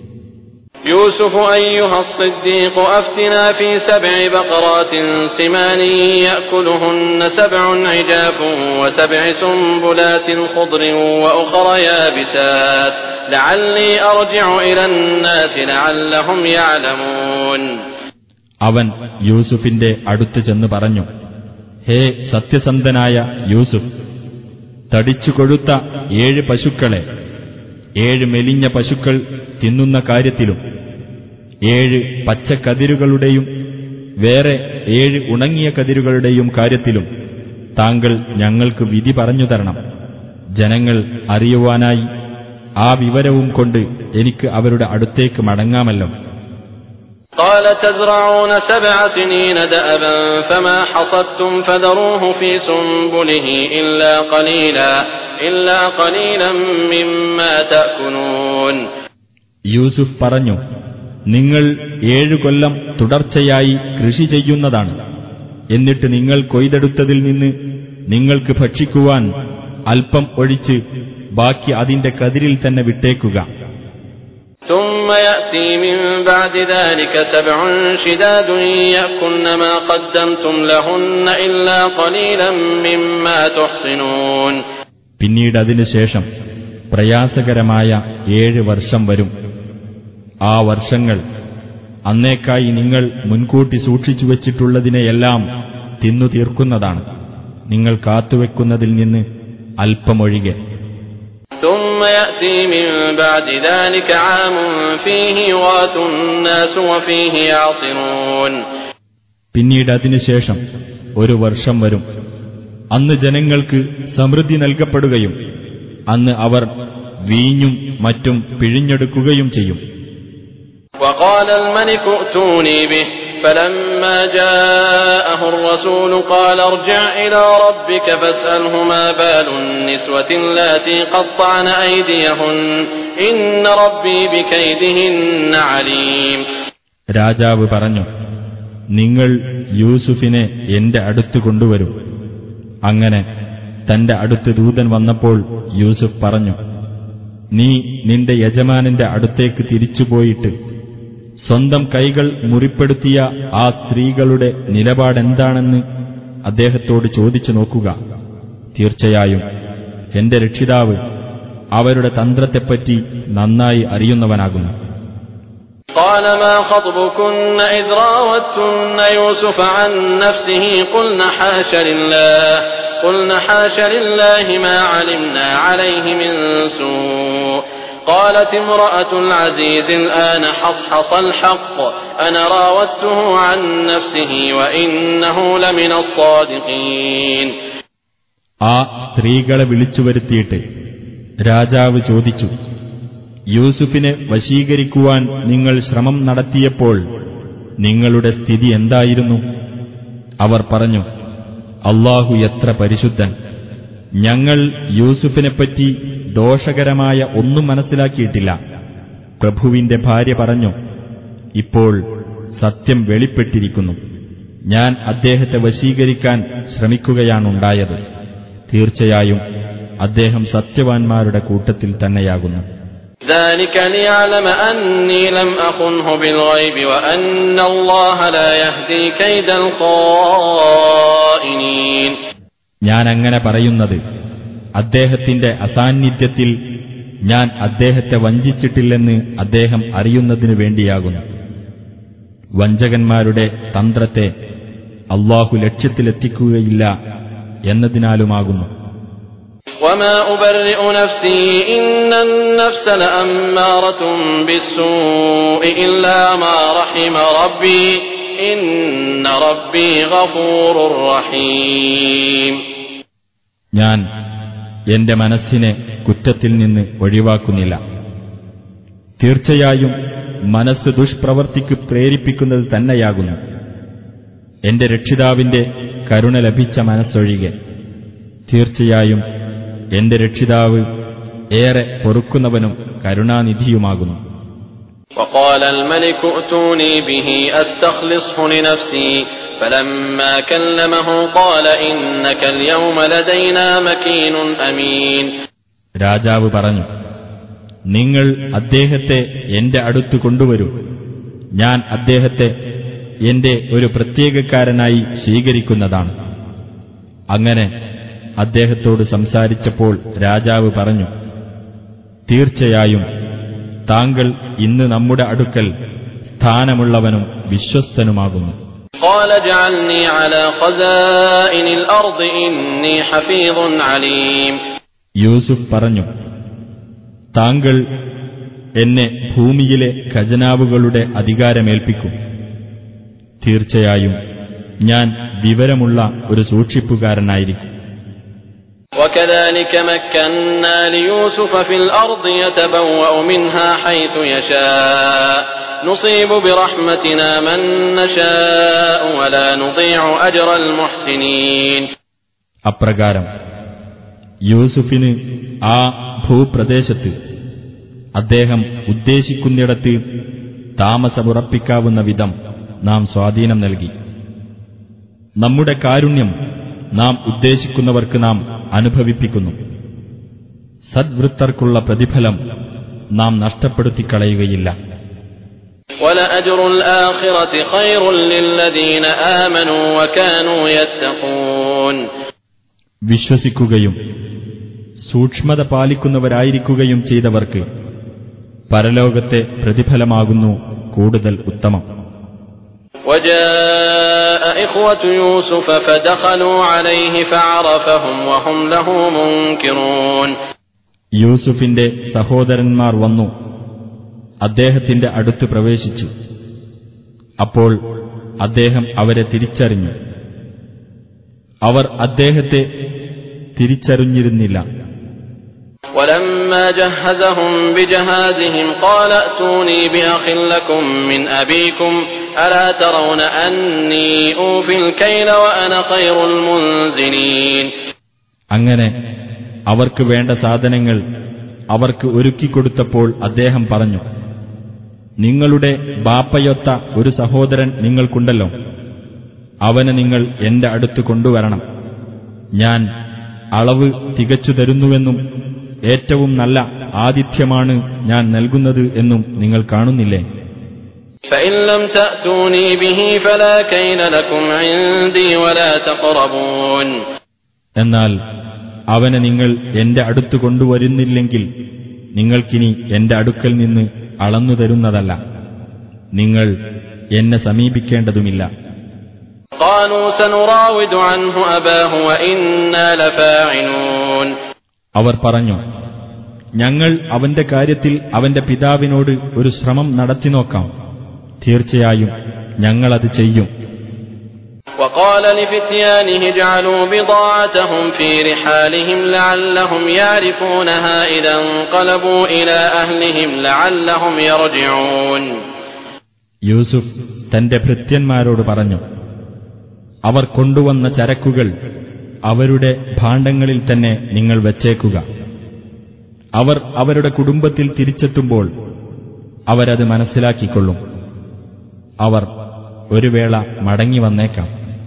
يوسف أيها الصديق أفتنا في سبع بقرات سمان يأكلهن سبع عجاف وسبع سنبلات خضر وأخر يابسات لعلي أرجع إلى الناس لعلهم يعلمون അവൻ യൂസുഫിന്റെ അടുത്ത് ചെന്ന് പറഞ്ഞു ഹേ സത്യസന്ധനായ യൂസുഫ് തടിച്ചു കൊഴുത്ത ഏഴ് പശുക്കളെ ഏഴ് മെലിഞ്ഞ പശുക്കൾ തിന്നുന്ന കാര്യത്തിലും ഏഴ് പച്ചക്കതിരുകളുടെയും വേറെ ഏഴ് ഉണങ്ങിയ കതിരുകളുടെയും കാര്യത്തിലും താങ്കൾ ഞങ്ങൾക്ക് വിധി പറഞ്ഞു തരണം ജനങ്ങൾ അറിയുവാനായി ആ വിവരവും കൊണ്ട് എനിക്ക് അവരുടെ അടുത്തേക്ക് മടങ്ങാമല്ലോ قال تزرعون سبع سنين دأبا فما حصدتم فذروه في سنبله إلا قليلا إلا قليلا مما تأكلون യൂസുഫ് പറഞ്ഞു നിങ്ങൾ ഏഴു കൊല്ലം തുടർച്ചയായി കൃഷി ചെയ്യുന്നതാണ് എന്നിട്ട് നിങ്ങൾ കൊയ്തെടുത്തതിൽ നിന്ന് നിങ്ങൾക്ക് ഭക്ഷിക്കുവാൻ അല്പം ഒഴിച്ച് ബാക്കി അതിന്റെ കതിരിൽ തന്നെ വിട്ടേക്കുക ثم يأتي من بعد ذلك سبع شداد يأكلن ما قدمتم لهن إلا قليلا مما تحصنون പിന്നീട് അതിനുശേഷം പ്രയാസകരമായ ഏഴ് വർഷം വരും ആ വർഷങ്ങൾ അന്നേക്കായി നിങ്ങൾ മുൻകൂട്ടി സൂക്ഷിച്ചു വച്ചിട്ടുള്ളതിനെയെല്ലാം തിന്നു തീർക്കുന്നതാണ് നിങ്ങൾ കാത്തുവെക്കുന്നതിൽ നിന്ന് അല്പമൊഴികെ ثم يأتي من بعد ذلك عام فيه يغاث الناس وفيه يعصرون പിന്നീട് അതിനുശേഷം ഒരു വർഷം വരും അന്ന് ജനങ്ങൾക്ക് സമൃദ്ധി നൽകപ്പെടുകയും അന്ന് അവർ വീഞ്ഞും മറ്റും പിഴിഞ്ഞെടുക്കുകയും ചെയ്യും وقال الملك ائتوني به فلما جاءه الرسول قال ارجع إلى ربك فاسأله ما بال النسوة اللاتي قطعن أيديهن إن ربي بكيدهن عليم രാജാവ് പറഞ്ഞു നിങ്ങൾ യൂസുഫിനെ എന്റെ അടുത്ത് കൊണ്ടുവരൂ അങ്ങനെ തന്റെ അടുത്ത് ദൂതൻ വന്നപ്പോൾ യൂസുഫ് പറഞ്ഞു നീ നിന്റെ യജമാനന്റെ അടുത്തേക്ക് തിരിച്ചുപോയിട്ട് സ്വന്തം കൈകൾ മുറിപ്പെടുത്തിയ ആ സ്ത്രീകളുടെ നിലപാടെന്താണെന്ന് അദ്ദേഹത്തോട് ചോദിച്ചു നോക്കുക തീർച്ചയായും എന്റെ രക്ഷിതാവ് അവരുടെ തന്ത്രത്തെപ്പറ്റി നന്നായി അറിയുന്നവനാകുന്നു قال ما خطبكن إذ راوتن يوسف عن نفسه قلن حاش لله قلن حاش لله ما علمنا عليه من سوء قالت امرأة العزيز الآن حصحص الحق أنا راودته عن نفسه وإنه لمن الصادقين ആ സ്ത്രീകളെ വിളിച്ചു വരുത്തിയിട്ട് രാജാവ് ചോദിച്ചു യൂസുഫിനെ വശീകരിക്കുവാൻ നിങ്ങൾ ശ്രമം നടത്തിയപ്പോൾ നിങ്ങളുടെ സ്ഥിതി എന്തായിരുന്നു അവർ പറഞ്ഞു അള്ളാഹു എത്ര പരിശുദ്ധൻ ഞങ്ങൾ യൂസുഫിനെപ്പറ്റി ദോഷകരമായ ഒന്നും മനസ്സിലാക്കിയിട്ടില്ല പ്രഭുവിന്റെ ഭാര്യ പറഞ്ഞു ഇപ്പോൾ സത്യം വെളിപ്പെട്ടിരിക്കുന്നു ഞാൻ അദ്ദേഹത്തെ വശീകരിക്കാൻ ശ്രമിക്കുകയാണുണ്ടായത് തീർച്ചയായും അദ്ദേഹം സത്യവാൻമാരുടെ കൂട്ടത്തിൽ തന്നെയാകുന്നു ذلك ليعلم أني لم أخنه بالغيب وأن الله لا يهدي كيد الخائنين ഞാൻ അങ്ങനെ പറയുന്നത് അദ്ദേഹത്തിന്റെ അസാന്നിധ്യത്തിൽ ഞാൻ അദ്ദേഹത്തെ വഞ്ചിച്ചിട്ടില്ലെന്ന് അദ്ദേഹം അറിയുന്നതിനു വേണ്ടിയാകുന്നു വഞ്ചകന്മാരുടെ തന്ത്രത്തെ അള്ളാഹു ലക്ഷ്യത്തിലെത്തിക്കുകയില്ല എന്നതിനാലുമാകുന്നു وما أبرئ نفسي إن النفس لأمارة بالسوء إلا ما رحم ربي إن ربي غفور رحيم ഞാൻ എന്റെ മനസ്സിനെ കുറ്റത്തിൽ നിന്ന് ഒഴിവാക്കുന്നില്ല തീർച്ചയായും മനസ്സ് ദുഷ്പ്രവർത്തിക്ക് പ്രേരിപ്പിക്കുന്നത് തന്നെയാകുന്നു എന്റെ രക്ഷിതാവിന്റെ കരുണ ലഭിച്ച മനസ്സൊഴികെ തീർച്ചയായും എന്റെ രക്ഷിതാവ് ഏറെ പൊറുക്കുന്നവനും കരുണാനിധിയുമാകുന്നു وقال الملك ائتوني به أستخلصه لنفسي فلما كلمه قال إنك اليوم لدينا مكين أمين രാജാവ് പറഞ്ഞു നിങ്ങൾ അദ്ദേഹത്തെ എന്റെ അടുത്ത് കൊണ്ടുവരൂ ഞാൻ അദ്ദേഹത്തെ എന്റെ ഒരു പ്രത്യേകക്കാരനായി സ്വീകരിക്കുന്നതാണ് അങ്ങനെ അദ്ദേഹത്തോട് സംസാരിച്ചപ്പോൾ രാജാവ് പറഞ്ഞു തീർച്ചയായും താങ്കൾ ഇന്ന് നമ്മുടെ അടുക്കൽ സ്ഥാനമുള്ളവനും വിശ്വസ്തനുമാകുന്നു قال اجعلني على خزائن الأرض إني حفيظ عليم യൂസുഫ് പറഞ്ഞു താങ്കൾ എന്നെ ഭൂമിയിലെ ഖജനാവുകളുടെ അധികാരമേൽപ്പിക്കും തീർച്ചയായും ഞാൻ വിവരമുള്ള ഒരു സൂക്ഷിപ്പുകാരനായിരിക്കും وكذلك مكنا ليوسف في الأرض يتبوأ منها حيث يشاء نصيب برحمتنا من نشاء ولا نضيع أجر المحسنين അപ്രകാരം യൂസുഫിന് ആ ഭൂപ്രദേശത്ത് അദ്ദേഹം ഉദ്ദേശിക്കുന്നിടത്ത് താമസമുറപ്പിക്കാവുന്ന വിധം നാം സ്വാധീനം നൽകി നമ്മുടെ കാരുണ്യം നാം ഉദ്ദേശിക്കുന്നവർക്ക് നാം അനുഭവിപ്പിക്കുന്നു സദ്വൃത്തർക്കുള്ള പ്രതിഫലം നാം നഷ്ടപ്പെടുത്തിക്കളയുകയില്ല ولأجر الآخرة خير للذين آمنوا وكانوا يتقون വിശ്വസിക്കുകയും സൂക്ഷ്മത പാലിക്കുന്നവരായിരിക്കുകയും ചെയ്തവർക്ക് പരലോകത്തെ പ്രതിഫലമാകുന്നു കൂടുതൽ ഉത്തമം وجاء إخوة يوسف فدخلوا عليه فعرفهم وهم له منكرون യൂസുഫിന്റെ സഹോദരന്മാർ വന്നു അദ്ദേഹത്തിന്റെ അടുത്ത് പ്രവേശിച്ചു അപ്പോൾ അദ്ദേഹം അവരെ തിരിച്ചറിഞ്ഞു അവർ അദ്ദേഹത്തെ തിരിച്ചറിഞ്ഞിരുന്നില്ല ولما جهزهم بجهازهم قال ائتوني بأخ لكم من أبيكم ألا ترون أني أوفي الكيل وأنا خير المنزلين അങ്ങനെ അവർക്ക് വേണ്ട സാധനങ്ങൾ അവർക്ക് ഒരുക്കിക്കൊടുത്തപ്പോൾ അദ്ദേഹം പറഞ്ഞു നിങ്ങളുടെ ബാപ്പയൊത്ത ഒരു സഹോദരൻ നിങ്ങൾക്കുണ്ടല്ലോ അവനെ നിങ്ങൾ എന്റെ അടുത്ത് കൊണ്ടുവരണം ഞാൻ അളവ് തികച്ചു തരുന്നുവെന്നും ഏറ്റവും നല്ല ആതിഥ്യമാണ് ഞാൻ നൽകുന്നത് എന്നും നിങ്ങൾ കാണുന്നില്ലേ فإن لم تأتوني به فلا كيل لكم عندي ولا تقربون എന്നാൽ അവനെ നിങ്ങൾ എന്റെ അടുത്ത് കൊണ്ടുവരുന്നില്ലെങ്കിൽ നിങ്ങൾക്കിനി എന്റെ അടുക്കൽ നിന്ന് അളന്നു തരുന്നതല്ല നിങ്ങൾ എന്നെ സമീപിക്കേണ്ടതുമില്ല قالوا سنراود عنه أباه وإنا لفاعلون അവർ പറഞ്ഞു ഞങ്ങൾ അവന്റെ കാര്യത്തിൽ അവന്റെ പിതാവിനോട് ഒരു ശ്രമം നടത്തി നോക്കാം തീർച്ചയായും ഞങ്ങളത് ചെയ്യും وقال لفتيانه اجعلوا بضاعتهم في رحالهم لعلهم يعرفونها إذا انقلبوا إلى أهلهم لعلهم يرجعون യൂസുഫ് തന്റെ ഭൃത്യന്മാരോട് പറഞ്ഞു അവർ കൊണ്ടുവന്ന ചരക്കുകൾ അവരുടെ ഭാണ്ഡങ്ങളിൽ തന്നെ നിങ്ങൾ വച്ചേക്കുക അവർ അവരുടെ കുടുംബത്തിൽ തിരിച്ചെത്തുമ്പോൾ അവരത് മനസ്സിലാക്കിക്കൊള്ളും അവർ ഒരു വേള മടങ്ങി വന്നേക്കാം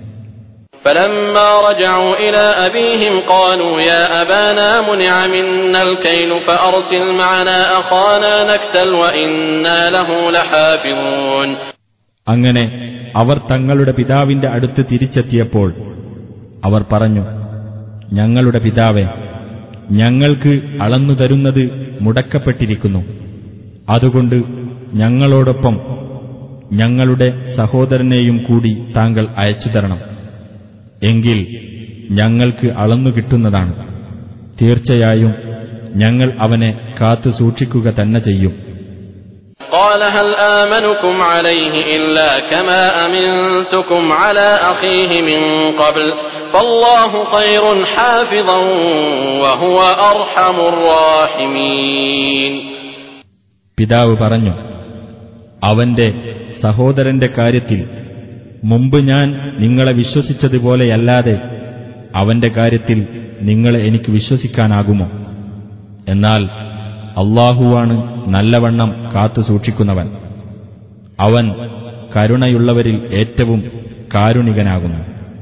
فلما رجعوا إلى أبيهم قالوا يا أبانا منع منا الكيل فأرسل معنا أخانا نكتل وإنا له لحافظون അങ്ങനെ അവർ തങ്ങളുടെ പിതാവിന്റെ അടുത്ത് തിരിച്ചെത്തിയപ്പോൾ അവർ പറഞ്ഞു ഞങ്ങളുടെ പിതാവെ ഞങ്ങൾക്ക് അളന്നു തരുന്നത് മുടക്കപ്പെട്ടിരിക്കുന്നു അതുകൊണ്ട് ഞങ്ങളോടൊപ്പം ഞങ്ങളുടെ സഹോദരനെയും കൂടി താങ്കൾ അയച്ചു തരണം എങ്കിൽ ഞങ്ങൾക്ക് അളന്നു കിട്ടുന്നതാണ് തീർച്ചയായും ഞങ്ങൾ അവനെ കാത്തു സൂക്ഷിക്കുക തന്നെ ചെയ്യും قال هل آمنكم عليه إلا كما أمنتكم على أخيه من قبل فالله خير حافظا وهو أرحم الراحمين പിതാവ് പറഞ്ഞു അവന്റെ സഹോദരന്റെ കാര്യത്തിൽ മുമ്പ് ഞാൻ നിങ്ങളെ വിശ്വസിച്ചതുപോലെയല്ലാതെ അവന്റെ കാര്യത്തിൽ നിങ്ങളെ എനിക്ക് വിശ്വസിക്കാനാകുമോ എന്നാൽ അള്ളാഹുവാണ് നല്ലവണ്ണം കാത്തു സൂക്ഷിക്കുന്നവൻ അവൻ കരുണയുള്ളവരിൽ ഏറ്റവും കാരുണികനാകുന്നു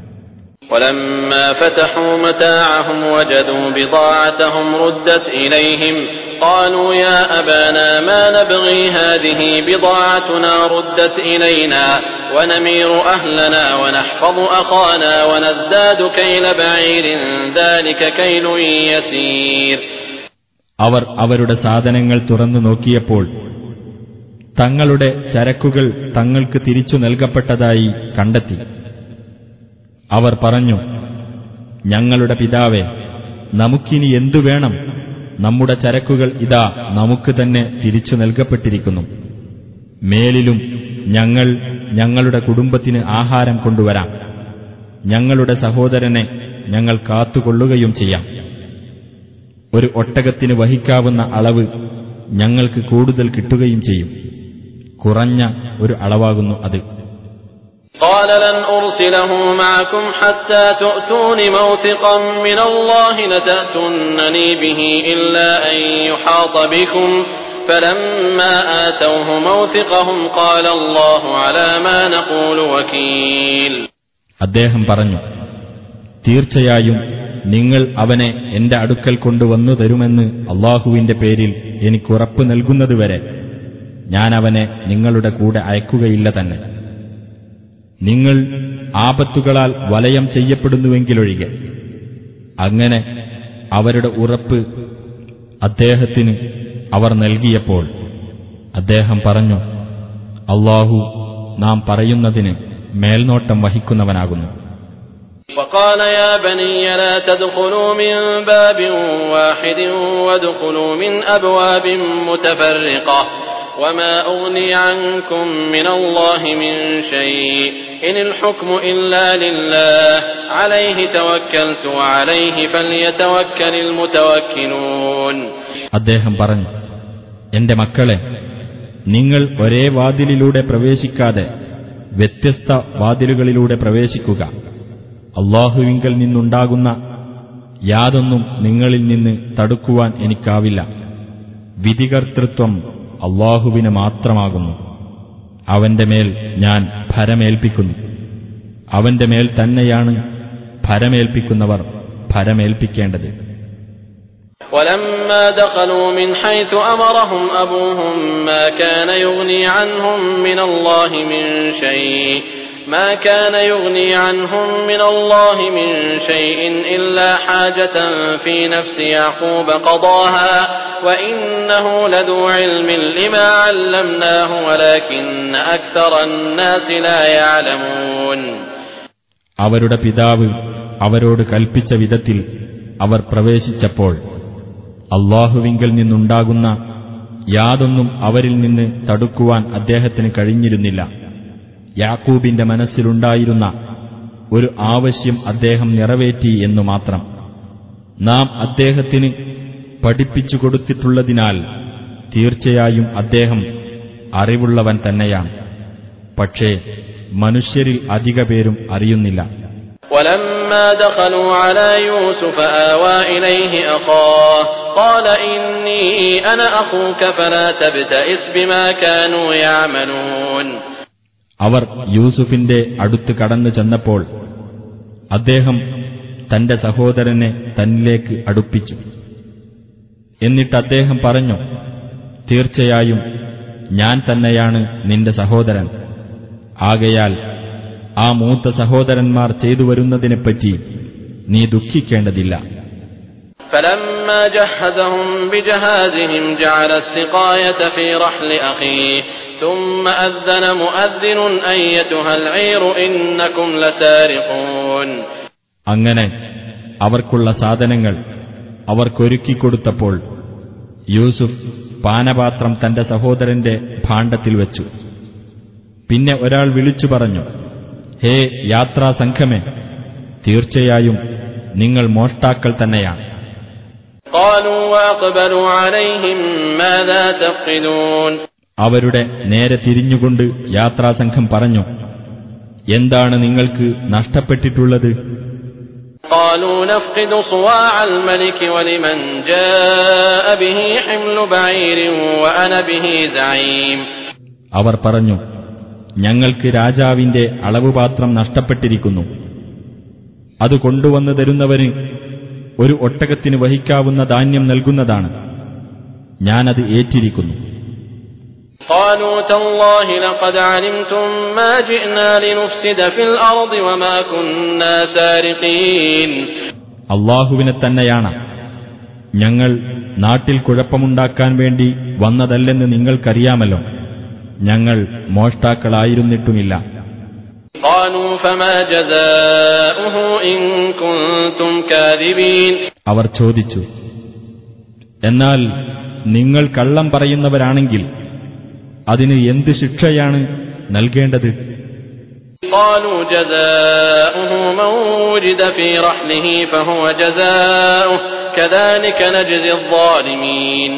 ولما فتحوا متاعهم وجدوا بضاعتهم ردت إليهم قالوا يا أبانا ما نبغي هذه بضاعتنا ردت إلينا ونمير أهلنا ونحفظ أخانا ونزداد كيل بعير ذلك كيل يسير അവർ അവരുടെ സാധനങ്ങൾ തുറന്നു നോക്കിയപ്പോൾ തങ്ങളുടെ ചരക്കുകൾ തങ്ങൾക്ക് തിരിച്ചു നൽകപ്പെട്ടതായി കണ്ടെത്തി അവർ പറഞ്ഞു ഞങ്ങളുടെ പിതാവെ നമുക്കിനി എന്തു വേണം നമ്മുടെ ചരക്കുകൾ ഇതാ നമുക്ക് തന്നെ തിരിച്ചു നൽകപ്പെട്ടിരിക്കുന്നു മേലിലും ഞങ്ങൾ ഞങ്ങളുടെ കുടുംബത്തിന് ആഹാരം കൊണ്ടുവരാം ഞങ്ങളുടെ സഹോദരനെ ഞങ്ങൾ കാത്തുകൊള്ളുകയും ചെയ്യാം ഒരു ഒട്ടകത്തിന് വഹിക്കാവുന്ന അളവ് ഞങ്ങൾക്ക് കൂടുതൽ കിട്ടുകയും ചെയ്യും കുറഞ്ഞ ഒരു അളവാകുന്നു അത് قال لن أرسله معكم حتى تؤتون موثقا من الله لتأتونني به إلا أن يحاط بكم فلما آتوه موثقهم قال الله على ما نقول وكيل അദ്ദേഹം പറഞ്ഞു തീർച്ചയായും നിങ്ങൾ അവനെ എന്റെ അടുക്കൽ കൊണ്ടുവന്നു തരുമെന്ന് അള്ളാഹുവിന്റെ പേരിൽ എനിക്കുറപ്പ് നൽകുന്നതുവരെ ഞാൻ അവനെ നിങ്ങളുടെ കൂടെ അയക്കുകയില്ല തന്നെ നിങ്ങൾ ആപത്തുകളാൽ വലയം ചെയ്യപ്പെടുന്നുവെങ്കിലൊഴികെ അങ്ങനെ അവരുടെ ഉറപ്പ് അദ്ദേഹത്തിന് അവർ നൽകിയപ്പോൾ അദ്ദേഹം പറഞ്ഞു അള്ളാഹു നാം പറയുന്നതിന് മേൽനോട്ടം വഹിക്കുന്നവനാകുന്നു وقال يا بني لا تدخلوا من باب واحد وادخلوا من أبواب متفرقة وما أغني عنكم من الله من شيء إن الحكم إلا لله عليه توكلت وعليه فليتوكل المتوكلون അദ്ദേഹം പറഞ്ഞു എന്റെ മക്കളെ നിങ്ങൾ ഒരേ വാതിലിലൂടെ പ്രവേശിക്കാതെ വ്യത്യസ്ത വാതിലുകളിലൂടെ പ്രവേശിക്കുക അള്ളാഹുവിങ്കൽ നിന്നുണ്ടാകുന്ന യാതൊന്നും നിങ്ങളിൽ നിന്ന് തടുക്കുവാൻ എനിക്കാവില്ല വിധികർത്തൃത്വം അള്ളാഹുവിന് മാത്രമാകുന്നു അവന്റെ മേൽ ഞാൻ ഭരമേൽപ്പിക്കുന്നു അവന്റെ മേൽ തന്നെയാണ് ഭരമേൽപ്പിക്കുന്നവർ ഭരമേൽപ്പിക്കേണ്ടത് ولما دخلوا من حيث أمرهم أبوهم ما كان يغني عنهم من الله من شيء ما كان يغني عنهم من الله من شيء إلا حاجة في نفس يعقوب قضاها وإنه لذو علم لما علمناه ولكن أكثر الناس لا يعلمون അവരുടെ പിതാവ് അവരോട് കൽപ്പിച്ച വിധത്തിൽ അവർ പ്രവേശിച്ചപ്പോൾ അള്ളാഹുവിങ്കിൽ നിന്നുണ്ടാകുന്ന യാതൊന്നും അവരിൽ നിന്ന് തടുക്കുവാൻ അദ്ദേഹത്തിന് കഴിഞ്ഞിരുന്നില്ല യാക്കൂബിന്റെ മനസ്സിലുണ്ടായിരുന്ന ഒരു ആവശ്യം അദ്ദേഹം നിറവേറ്റി എന്നു മാത്രം നാം അദ്ദേഹത്തിന് പഠിപ്പിച്ചു കൊടുത്തിട്ടുള്ളതിനാൽ തീർച്ചയായും അദ്ദേഹം അറിവുള്ളവൻ തന്നെയാണ് പക്ഷേ മനുഷ്യരിൽ അധിക പേരും അറിയുന്നില്ല ولما دخلوا على يوسف آوى إليه أخاه قال إني أنا أخوك فلا تبتئس بما كانوا يعملون അവർ യൂസുഫിന്റെ അടുത്ത് കടന്നു ചെന്നപ്പോൾ അദ്ദേഹം തന്റെ സഹോദരനെ തന്നിലേക്ക് അടുപ്പിച്ചു എന്നിട്ട് അദ്ദേഹം പറഞ്ഞു തീർച്ചയായും ഞാൻ തന്നെയാണ് നിന്റെ സഹോദരൻ ആകയാൽ ആ മൂത്ത സഹോദരന്മാർ ചെയ്തു വരുന്നതിനെപ്പറ്റി നീ ദുഃഖിക്കേണ്ടതില്ല فلما جهزهم بجهازهم جعل السقاية في رحل أخيه ثم أذن مؤذن أيتها العير إنكم لسارقون അങ്ങനെ അവർക്കുള്ള സാധനങ്ങൾ അവർക്കൊരുക്കിക്കൊടുത്തപ്പോൾ യൂസുഫ് പാനപാത്രം തന്റെ സഹോദരന്റെ ഭാണ്ഡത്തിൽ വെച്ചു പിന്നെ ഒരാൾ വിളിച്ചു പറഞ്ഞു ഹേ യാത്രാസംഘമേ തീർച്ചയായും നിങ്ങൾ മോഷ്ടാക്കൾ തന്നെയാണ് قالوا وأقبلوا عليهم ماذا تفقدون അവരുടെ നേരെ തിരിഞ്ഞുകൊണ്ട് യാത്രാസംഘം പറഞ്ഞു എന്താണ് നിങ്ങൾക്ക് നഷ്ടപ്പെട്ടിട്ടുള്ളത് قالوا نفقد صواع الملك ولمن جاء به حمل بعير وأنا به زعيم അവർ പറഞ്ഞു ഞങ്ങൾക്ക് രാജാവിന്റെ അളവുപാത്രം നഷ്ടപ്പെട്ടിരിക്കുന്നു അത് കൊണ്ടുവന്നു തരുന്നവന് ഒരു ഒട്ടകത്തിന് വഹിക്കാവുന്ന ധാന്യം നൽകുന്നതാണ് ഞാനത് ഏറ്റിരിക്കുന്നു قالوا تالله لقد علمتم ما جئنا لنفسد في الأرض وما كنا سارقين അള്ളാഹുവിനെ തന്നെയാണ് ഞങ്ങൾ നാട്ടിൽ കുഴപ്പമുണ്ടാക്കാൻ വേണ്ടി വന്നതല്ലെന്ന് നിങ്ങൾക്കറിയാമല്ലോ ഞങ്ങൾ മോഷ്ടാക്കളായിരുന്നിട്ടുമില്ല قالوا فما جزاؤه إن كنتم كاذبين അവർ ചോദിച്ചു എന്നാൽ നിങ്ങൾ കള്ളം പറയുന്നവരാണെങ്കിൽ അതിന് എന്ത് ശിക്ഷയാണ് നൽകേണ്ടത് قالوا جزاؤه من وجد في رحله فهو جزاؤه كذلك نجزي الظالمين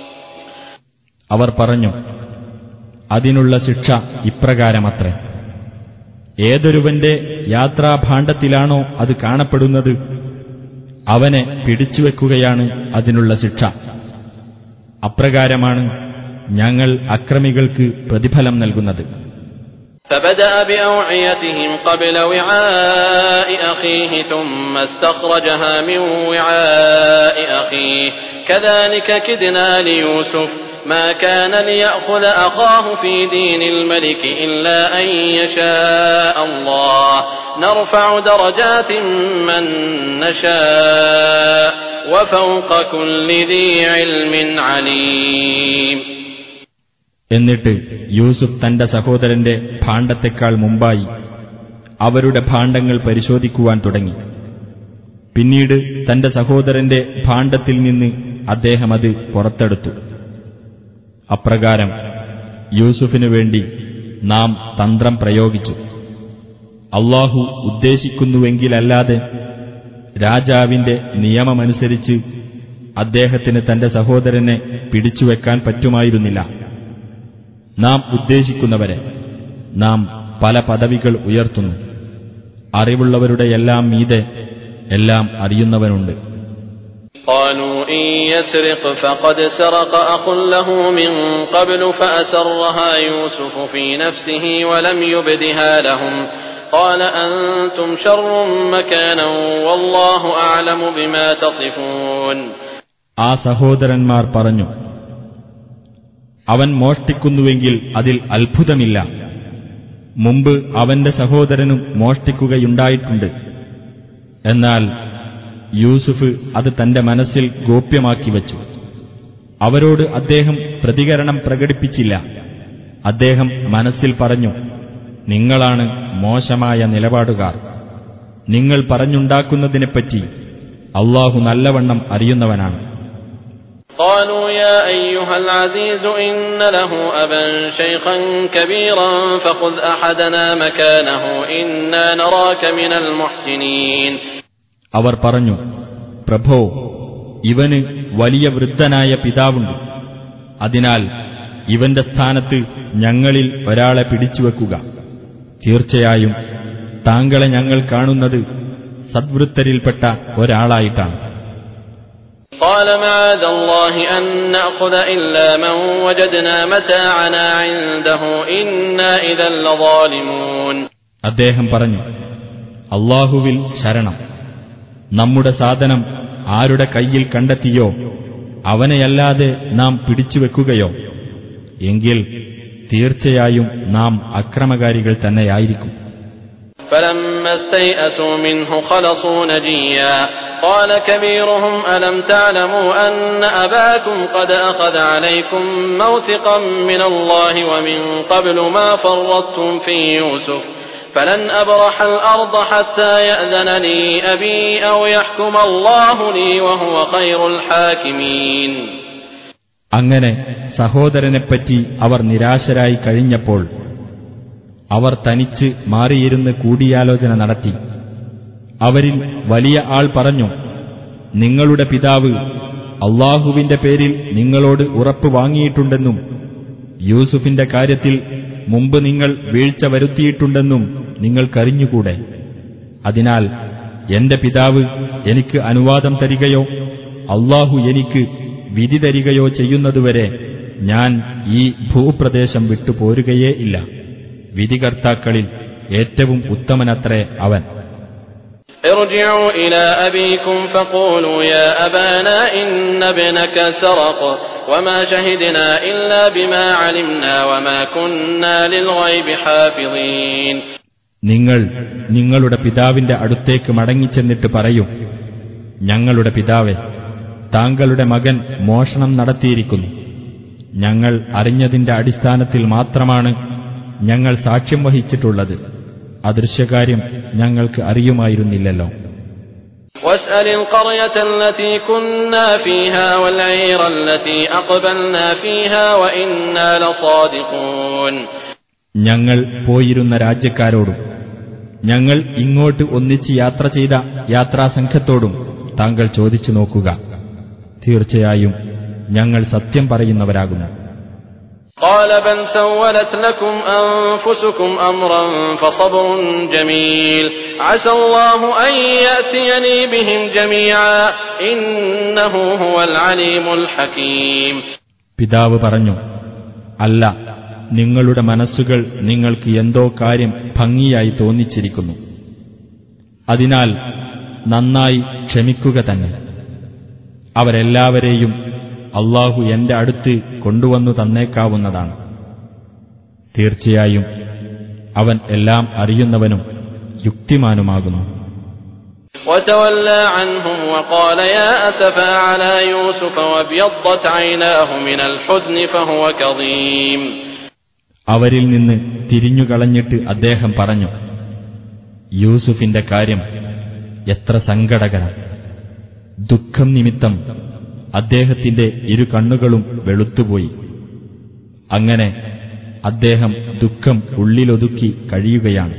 അവർ പറഞ്ഞു അതിനുള്ള ശിക്ഷ ഇപ്രകാരമത്രേ ഏതൊരുവന്റെ യാത്രാഭാണ്ഡത്തിലാണോ അത് കാണപ്പെടുന്നത് അവനെ പിടിച്ചുവെക്കുകയാണ് അതിനുള്ള ശിക്ഷ അപ്രകാരമാണ് ഞങ്ങൾ അക്രമികൾക്ക് പ്രതിഫലം നൽകുന്നത് فبدأ بأوعيتهم قبل وعاء أخيه ثم استخرجها من وعاء أخيه كذلك كدنا ليوسف ما كان ليأخذ أخاه في دين الملك إلا أن يشاء الله نرفع درجات من نشاء وفوق كل ذي علم عليم എന്നിട്ട് യൂസുഫ് തന്റെ സഹോദരന്റെ ഭാണ്ഡത്തെക്കാൾ മുമ്പായി അവരുടെ ഭാണ്ഡങ്ങൾ പരിശോധിക്കുവാൻ തുടങ്ങി പിന്നീട് തന്റെ സഹോദരന്റെ ഭാണ്ഡത്തിൽ നിന്ന് അദ്ദേഹം അത് പുറത്തെടുത്തു അപ്രകാരം യൂസുഫിനു വേണ്ടി നാം തന്ത്രം പ്രയോഗിച്ചു അള്ളാഹു ഉദ്ദേശിക്കുന്നുവെങ്കിലല്ലാതെ രാജാവിന്റെ നിയമമനുസരിച്ച് അദ്ദേഹത്തിന് തന്റെ സഹോദരനെ പിടിച്ചുവെക്കാൻ പറ്റുമായിരുന്നില്ല നാം ഉദ്ദേശിക്കുന്നവരെ നാം പല പദവികൾ ഉയർത്തുന്നു അറിവുള്ളവരുടെ എല്ലാം മീതെ എല്ലാം അറിയുന്നവനുണ്ട് قالوا إن يسرق فقد سرق أخ له من قبل فأسرها يوسف في نفسه ولم يبدها لهم قال أنتم شر مكانا والله أعلم بما تصفون ആ സഹോദരന്മാർ പറഞ്ഞു അവൻ മോഷ്ടിക്കുന്നുവെങ്കിൽ അതിൽ അത്ഭുതമില്ല മുമ്പ് അവന്റെ സഹോദരനും മോഷ്ടിക്കുകയുണ്ടായിട്ടുണ്ട് എന്നാൽ യൂസുഫ് അത് തന്റെ മനസ്സിൽ ഗോപ്യമാക്കി വച്ചു അവരോട് അദ്ദേഹം പ്രതികരണം പ്രകടിപ്പിച്ചില്ല അദ്ദേഹം മനസ്സിൽ പറഞ്ഞു നിങ്ങളാണ് മോശമായ നിലപാടുകാർ നിങ്ങൾ പറഞ്ഞുണ്ടാക്കുന്നതിനെപ്പറ്റി അള്ളാഹു നല്ലവണ്ണം അറിയുന്നവനാണ് قالوا يا أيها العزيز إن له أبا شيخا كبيرا فخذ أحدنا مكانه إنا نراك من المحسنين അവർ പറഞ്ഞു പ്രഭോ ഇവന് വലിയ വൃദ്ധനായ പിതാവുണ്ട് അതിനാൽ ഇവന്റെ സ്ഥാനത്ത് ഞങ്ങളിൽ ഒരാളെ പിടിച്ചുവെക്കുക തീർച്ചയായും താങ്കളെ ഞങ്ങൾ കാണുന്നത് സദ്വൃത്തരിൽപ്പെട്ട ഒരാളായിട്ടാണ് قال معاذ الله أن نأخذ إلا من وجدنا متاعنا عنده إنا إذا لظالمون അദ്ദേഹം പറഞ്ഞു അള്ളാഹുവിൽ ശരണം നമ്മുടെ സാധനം ആരുടെ കയ്യിൽ കണ്ടെത്തിയോ അവനെയല്ലാതെ നാം പിടിച്ചുവെക്കുകയോ എങ്കിൽ തീർച്ചയായും നാം അക്രമകാരികൾ തന്നെയായിരിക്കും فلما استيئسوا منه خلصوا نجيا قال كبيرهم ألم تعلموا أن أباكم قد أخذ عليكم موثقا من الله ومن قبل ما فرطتم في يوسف فلن أبرح الأرض حتى يأذن لي أبي أو يحكم الله لي وهو خير الحاكمين അങ്ങനെ സഹോദരനെപ്പറ്റി അവർ നിരാശരായി കഴിഞ്ഞപ്പോൾ അവർ തനിച്ച് മാറിയിരുന്ന് കൂടിയാലോചന നടത്തി അവരിൽ വലിയ ആൾ പറഞ്ഞു നിങ്ങളുടെ പിതാവ് അള്ളാഹുവിന്റെ പേരിൽ നിങ്ങളോട് ഉറപ്പ് വാങ്ങിയിട്ടുണ്ടെന്നും യൂസുഫിന്റെ കാര്യത്തിൽ മുമ്പ് നിങ്ങൾ വീഴ്ച വരുത്തിയിട്ടുണ്ടെന്നും നിങ്ങൾക്കറിഞ്ഞുകൂടെ അതിനാൽ എന്റെ പിതാവ് എനിക്ക് അനുവാദം തരികയോ അള്ളാഹു എനിക്ക് വിധി തരികയോ ചെയ്യുന്നതുവരെ ഞാൻ ഈ ഭൂപ്രദേശം വിട്ടുപോരുകയേ ഇല്ല വിധികർത്താക്കളിൽ ഏറ്റവും ഉത്തമനത്രേ അവൻ ارجعوا إلى أبيكم فقولوا يا أبانا إن ابنك سرق وما شهدنا إلا بما علمنا وما كنا للغيب حافظين നിങ്ങൾ നിങ്ങളുടെ പിതാവിന്റെ അടുത്തേക്ക് മടങ്ങിച്ചെന്നിട്ട് പറയും ഞങ്ങളുടെ പിതാവെ താങ്കളുടെ മകൻ മോഷണം നടത്തിയിരിക്കുന്നു ഞങ്ങൾ അറിഞ്ഞതിന്റെ അടിസ്ഥാനത്തിൽ മാത്രമാണ് ഞങ്ങൾ സാക്ഷ്യം വഹിച്ചിട്ടുള്ളത് അദൃശ്യകാര്യം ഞങ്ങൾക്ക് അറിയുമായിരുന്നില്ലല്ലോ واسأل القرية التي كنا فيها والعير التي أقبلنا فيها وإنا لصادقون ഞങ്ങൾ പോയിരുന്ന രാജ്യക്കാരോടും ഞങ്ങൾ ഇങ്ങോട്ട് ഒന്നിച്ച് യാത്ര ചെയ്ത യാത്രാസംഘത്തോടും താങ്കൾ ചോദിച്ചു നോക്കുക തീർച്ചയായും ഞങ്ങൾ സത്യം പറയുന്നവരാകുന്നു قال بل سولت لكم أنفسكم أمرا فصبر جميل عسى الله أن يأتيني بهم جميعا إنه هو العليم الحكيم പിതാവ് പറഞ്ഞു അല്ല നിങ്ങളുടെ മനസ്സുകൾ നിങ്ങൾക്ക് എന്തോ കാര്യം ഭംഗിയായി തോന്നിച്ചിരിക്കുന്നു അതിനാൽ നന്നായി ക്ഷമിക്കുക തന്നെ അവരെല്ലാവരെയും അള്ളാഹു എന്റെ അടുത്ത് കൊണ്ടുവന്നു തന്നേക്കാവുന്നതാണ് തീർച്ചയായും അവൻ എല്ലാം അറിയുന്നവനും യുക്തിമാനുമാകുന്നു وتولى عنهم وقال يا أسفا على يوسف وابيضت عيناه من الحزن فهو كظيم അവരിൽ നിന്ന് തിരിഞ്ഞുകളഞ്ഞിട്ട് അദ്ദേഹം പറഞ്ഞു യൂസുഫിന്റെ കാര്യം എത്ര സങ്കടകരം ദുഃഖം നിമിത്തം അദ്ദേഹത്തിന്റെ ഇരു കണ്ണുകളും വെളുത്തുപോയി അങ്ങനെ അദ്ദേഹം ദുഃഖം ഉള്ളിലൊതുക്കി കഴിയുകയാണ്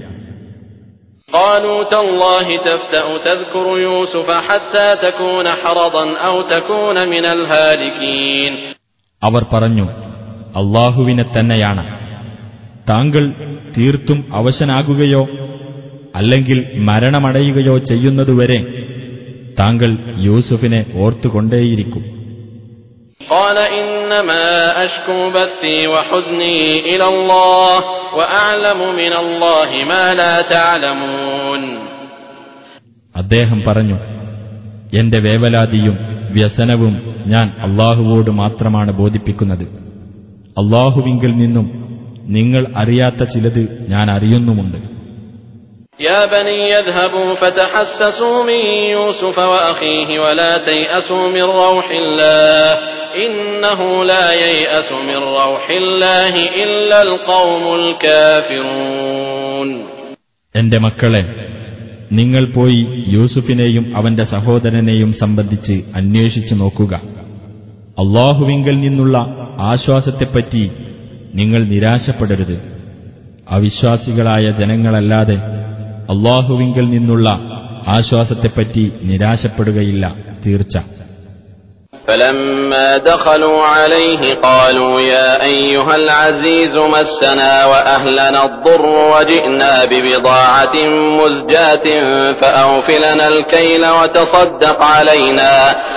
قالوا تالله تفتأ تذكر يوسف حتى تكون حرضا أو تكون من الهالكين അവർ പറഞ്ഞു അള്ളാഹുവിനെ തന്നെയാണ് താങ്കൾ തീർത്തും അവശനാകുകയോ അല്ലെങ്കിൽ മരണമടയുകയോ ചെയ്യുന്നതുവരെ താങ്കൾ യൂസുഫിനെ ഓർത്തുകൊണ്ടേയിരിക്കും قال إنما أشكو بثي وحزني إلى الله وأعلم من الله ما لا تعلمون അദ്ദേഹം പറഞ്ഞു എന്റെ വേവലാതിയും വ്യസനവും ഞാൻ അള്ളാഹുവോട് മാത്രമാണ് ബോധിപ്പിക്കുന്നത് അള്ളാഹുവിങ്കിൽ നിന്നും നിങ്ങൾ അറിയാത്ത ചിലത് ഞാൻ അറിയുന്നുമുണ്ട് يا بني يذهبوا فتحسسوا من يوسف وأخيه ولا تيأسوا من روح الله إنه لا ييأس من روح الله إلا القوم الكافرون എന്റെ മക്കളെ നിങ്ങൾ പോയി യൂസുഫിനെയും അവന്റെ സഹോദരനെയും സംബന്ധിച്ച് അന്വേഷിച്ചു നോക്കുക അള്ളാഹുവിങ്കൽ നിന്നുള്ള ആശ്വാസത്തെപ്പറ്റി നിങ്ങൾ നിരാശപ്പെടരുത് അവിശ്വാസികളായ ജനങ്ങളല്ലാതെ അള്ളാഹുവിങ്കൽ നിന്നുള്ള ആശ്വാസത്തെപ്പറ്റി നിരാശപ്പെടുകയില്ല തീർച്ച فلما دخلوا عليه قالوا يا أيها العزيز مسنا وأهلنا الضر وجئنا ببضاعة مزجاة فأوف لنا الكيل وتصدق علينا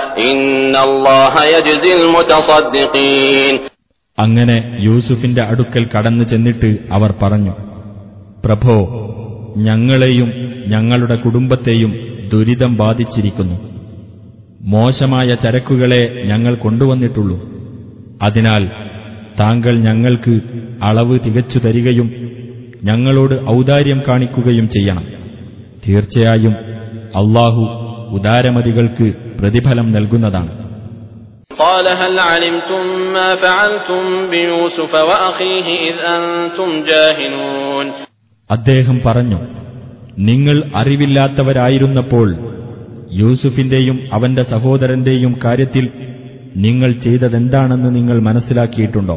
إن الله يجزي المتصدقين അങ്ങനെ യൂസുഫിന്റെ അടുക്കൽ കടന്നു ചെന്നിട്ട് അവർ പറഞ്ഞു പ്രഭോ ഞങ്ങളെയും ഞങ്ങളുടെ കുടുംബത്തെയും ദുരിതം ബാധിച്ചിരിക്കുന്നു മോശമായ ചരക്കുകളെ ഞങ്ങൾ കൊണ്ടുവന്നിട്ടുള്ളൂ അതിനാൽ താങ്കൾ ഞങ്ങൾക്ക് അളവ് തികച്ചു തരികയും ഞങ്ങളോട് ഔദാര്യം കാണിക്കുകയും ചെയ്യണം തീർച്ചയായും അള്ളാഹു ഉദാരമതികൾക്ക് പ്രതിഫലം നൽകുന്നതാണ് قال هل علمتم ما فعلتم بيوسف وأخيه إذ أنتم جاهلون അദ്ദേഹം പറഞ്ഞു നിങ്ങൾ അറിവില്ലാത്തവരായിരുന്നപ്പോൾ യൂസുഫിന്റെയും അവന്റെ സഹോദരന്റെയും കാര്യത്തിൽ നിങ്ങൾ ചെയ്തതെന്താണെന്ന് നിങ്ങൾ മനസ്സിലാക്കിയിട്ടുണ്ടോ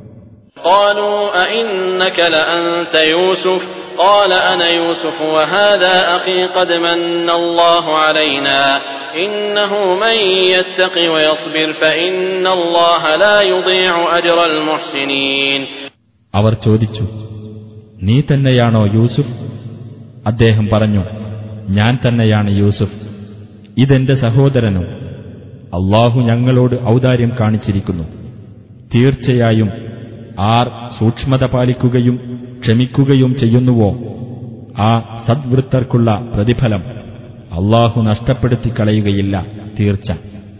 قالوا أئنك لأنت يوسف قال أنا يوسف وهذا أخي قد من الله علينا إنه من يتق ويصبر فإن الله لا يضيع أجر المحسنين അവർ ചോദിച്ചു നീ തന്നെയാണോ യൂസുഫ് അദ്ദേഹം പറഞ്ഞു ഞാൻ തന്നെയാണ് യൂസുഫ് ഇതെന്റെ സഹോദരനും അള്ളാഹു ഞങ്ങളോട് ഔദാര്യം കാണിച്ചിരിക്കുന്നു തീർച്ചയായും ആർ സൂക്ഷ്മത പാലിക്കുകയും ക്ഷമിക്കുകയും ചെയ്യുന്നുവോ ആ സദ്വൃത്തർക്കുള്ള പ്രതിഫലം അള്ളാഹു നഷ്ടപ്പെടുത്തി കളയുകയില്ല തീർച്ച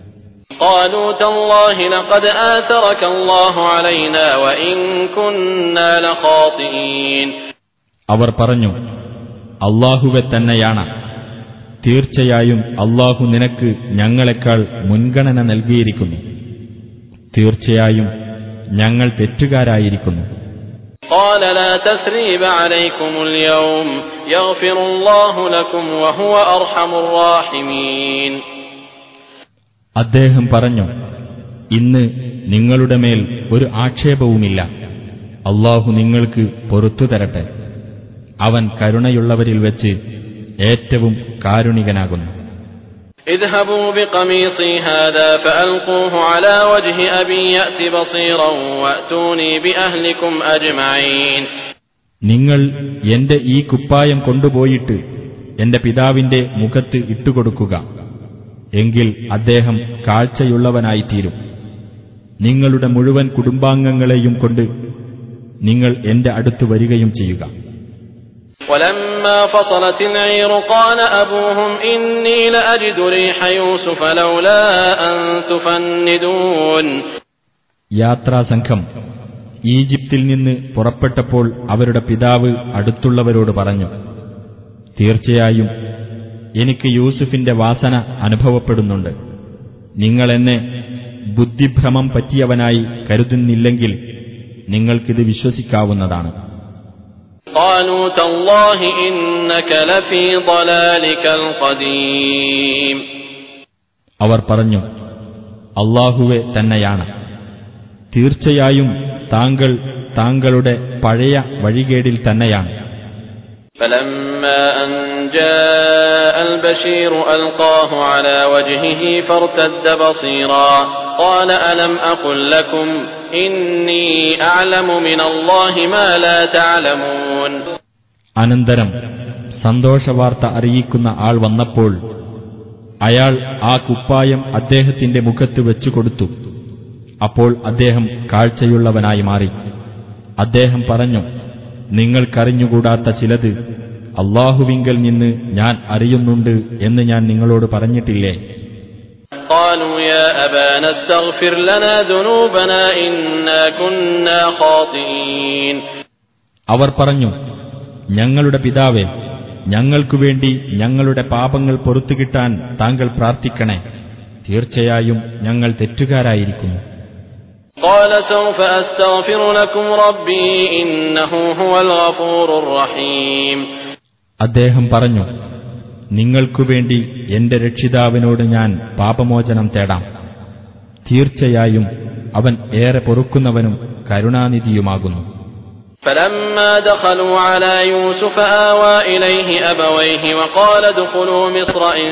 قالوا تالله لقد آثرك الله علينا وإن كنا لخاطئين അവർ പറഞ്ഞു അള്ളാഹുവെ തന്നെയാണ് തീർച്ചയായും അള്ളാഹു നിനക്ക് ഞങ്ങളെക്കാൾ മുൻഗണന നൽകിയിരിക്കുന്നു തീർച്ചയായും ഞങ്ങൾ തെറ്റുകാരായിരിക്കുന്നു قال لا تثريب عليكم اليوم يغفر الله لكم وهو أرحم الراحمين അദ്ദേഹം പറഞ്ഞു ഇന്ന് നിങ്ങളുടെ മേൽ ഒരു ആക്ഷേപവുമില്ല അള്ളാഹു നിങ്ങൾക്ക് പൊറത്തു തരട്ടെ അവൻ കരുണയുള്ളവരിൽ വെച്ച് ഏറ്റവും കാരുണികനാകുന്നു اذهبوا بقميصي هذا فألقوه على وجه أبي يأت بصيرا وأتوني بأهلكم أجمعين നിങ്ങൾ എന്റെ ഈ കുപ്പായം കൊണ്ടുപോയിട്ട് എന്റെ പിതാവിന്റെ മുഖത്ത് ഇട്ടുകൊടുക്കുക എങ്കിൽ അദ്ദേഹം കാഴ്ചയുള്ളവനായിത്തീരും നിങ്ങളുടെ മുഴുവൻ കുടുംബാംഗങ്ങളെയും കൊണ്ട് നിങ്ങൾ എന്റെ അടുത്ത് വരികയും ചെയ്യുക ولما فصلت العير قال أبوهم إني لأجد ريح يوسف لولا أن تفندون യാത്രാസംഘം ഈജിപ്തിൽ നിന്ന് പുറപ്പെട്ടപ്പോൾ അവരുടെ പിതാവ് അടുത്തുള്ളവരോട് പറഞ്ഞു തീർച്ചയായും എനിക്ക് യൂസുഫിന്റെ വാസന അനുഭവപ്പെടുന്നുണ്ട് നിങ്ങൾ എന്നെ ബുദ്ധിഭ്രമം പറ്റിയവനായി കരുതുന്നില്ലെങ്കിൽ നിങ്ങൾക്കിത് വിശ്വസിക്കാവുന്നതാണ് قالوا تالله إنك لفي ضلالك القديم അവർ പറഞ്ഞു അള്ളാഹുവെ തന്നെയാണ് തീർച്ചയായും താങ്കൾ താങ്കളുടെ പഴയ വഴികേടിൽ തന്നെയാണ് فلما أن جاء البشير ألقاه على وجهه فارتد بصيرا قال ألم أقل لكم إني أعلم من الله ما لا تعلمون അനന്തരം സന്തോഷവാർത്ത അറിയിക്കുന്ന ആൾ വന്നപ്പോൾ അയാൾ ആ കുപ്പായം അദ്ദേഹത്തിന്റെ മുഖത്ത് വെച്ചുകൊടുത്തു അപ്പോൾ അദ്ദേഹം കാഴ്ചയുള്ളവനായി മാറി അദ്ദേഹം പറഞ്ഞു നിങ്ങൾക്കറിഞ്ഞുകൂടാത്ത ചിലത് അള്ളാഹുവിങ്കൽ നിന്ന് ഞാൻ അറിയുന്നുണ്ട് എന്ന് ഞാൻ നിങ്ങളോട് പറഞ്ഞിട്ടില്ലേ قالوا يا أبانا استغفر لنا ذنوبنا إنا كنا خاطئين അവർ പറഞ്ഞു ഞങ്ങളുടെ പിതാവേ ഞങ്ങൾക്കു വേണ്ടി ഞങ്ങളുടെ പാപങ്ങൾ പൊറത്തു കിട്ടാൻ താങ്കൾ പ്രാർത്ഥിക്കണേ തീർച്ചയായും ഞങ്ങൾ തെറ്റുകാരായിരിക്കുന്നു قال سوف أستغفر لكم ربي إنه هو الغفور الرحيم അദ്ദേഹം പറഞ്ഞു നിങ്ങൾക്കു വേണ്ടി എന്റെ രക്ഷിതാവിനോട് ഞാൻ പാപമോചനം തേടാം തീർച്ചയായും അവൻ ഏറെ പൊറുക്കുന്നവനും കരുണാനിധിയുമാകുന്നു فلما دخلوا على يوسف آوى إليه أبويه وقال ادخلوا مصر إن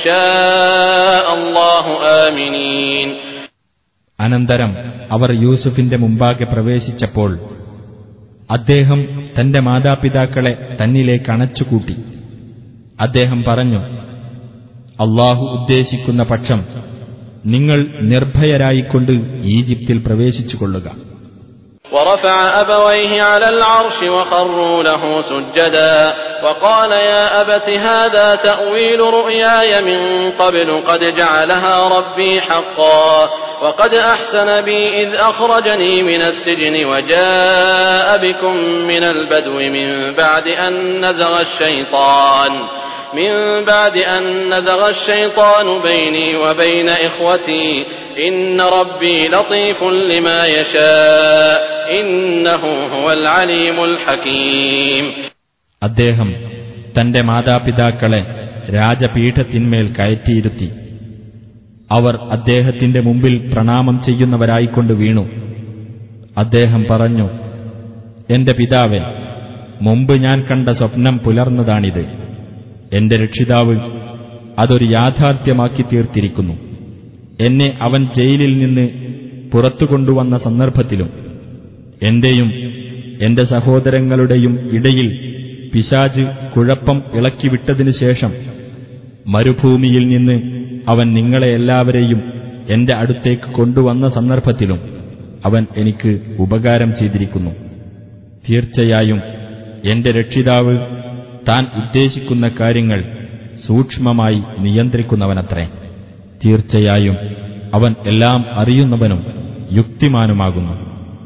شاء الله آمنين അനന്തരം അവർ യൂസുഫിന്റെ മുമ്പാകെ പ്രവേശിച്ചപ്പോൾ അദ്ദേഹം തന്റെ മാതാപിതാക്കളെ തന്നിലേക്ക് അണച്ചുകൂട്ടി അദ്ദേഹം പറഞ്ഞു അള്ളാഹു ഉദ്ദേശിക്കുന്ന പക്ഷം നിങ്ങൾ നിർഭയരായിക്കൊണ്ട് ഈജിപ്തിൽ പ്രവേശിച്ചുകൊള്ളുക ورفع أبويه على العرش وخروا له سجدا وقال يا أبت هذا تأويل رؤياي من قبل قد جعلها ربي حقا وقد أحسن بي إذ أخرجني من السجن وجاء بكم من البدو من بعد أن نزغ الشيطان من بعد أن نزغ الشيطان بيني وبين إخوتي إن ربي لطيف لما يشاء إنه هو العليم الحكيم അദ്ദേഹം തന്റെ മാതാപിതാക്കളെ രാജപീഠത്തിന്മേൽ കയറ്റിയിരുത്തി അവർ അദ്ദേഹത്തിന്റെ മുമ്പിൽ പ്രണാമം ചെയ്യുന്നവരായിക്കൊണ്ട് വീണു അദ്ദേഹം പറഞ്ഞു എന്റെ പിതാവെ മുമ്പ് ഞാൻ കണ്ട സ്വപ്നം പുലർന്നതാണിത് എന്റെ രക്ഷിതാവ് അതൊരു യാഥാർത്ഥ്യമാക്കി തീർത്തിരിക്കുന്നു എന്നെ അവൻ ജയിലിൽ നിന്ന് പുറത്തു കൊണ്ടുവന്ന സന്ദർഭത്തിലും എന്റെയും എന്റെ സഹോദരങ്ങളുടെയും ഇടയിൽ പിശാജ് കുഴപ്പം ഇളക്കിവിട്ടതിനു ശേഷം മരുഭൂമിയിൽ നിന്ന് അവൻ നിങ്ങളെ എല്ലാവരെയും എന്റെ അടുത്തേക്ക് കൊണ്ടുവന്ന സന്ദർഭത്തിലും അവൻ എനിക്ക് ഉപകാരം ചെയ്തിരിക്കുന്നു തീർച്ചയായും എന്റെ രക്ഷിതാവ് താൻ ഉദ്ദേശിക്കുന്ന കാര്യങ്ങൾ സൂക്ഷ്മമായി നിയന്ത്രിക്കുന്നവനത്രേ തീർച്ചയായും അവൻ എല്ലാം അറിയുന്നവനും യുക്തിമാനുമാകുന്നു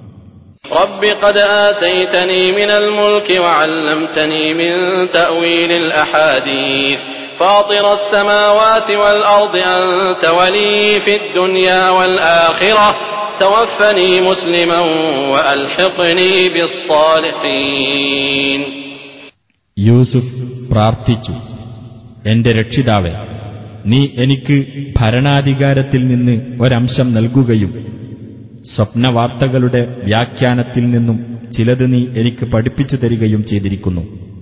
رب قد آتيتني من الملك وعلمتني من تأويل الأحاديث فاطر السماوات والأرض أنت ولي في الدنيا والآخرة توفني مسلما وألحقني بالصالحين യൂസുഫ് പ്രാർത്ഥിച്ചു എന്റെ രക്ഷിതാവെ നീ എനിക്ക് ഭരണാധികാരത്തിൽ നിന്ന് ഒരംശം നൽകുകയും സ്വപ്നവാർത്തകളുടെ വ്യാഖ്യാനത്തിൽ നിന്നും ചിലത് നീ എനിക്ക് പഠിപ്പിച്ചു തരികയും ചെയ്തിരിക്കുന്നു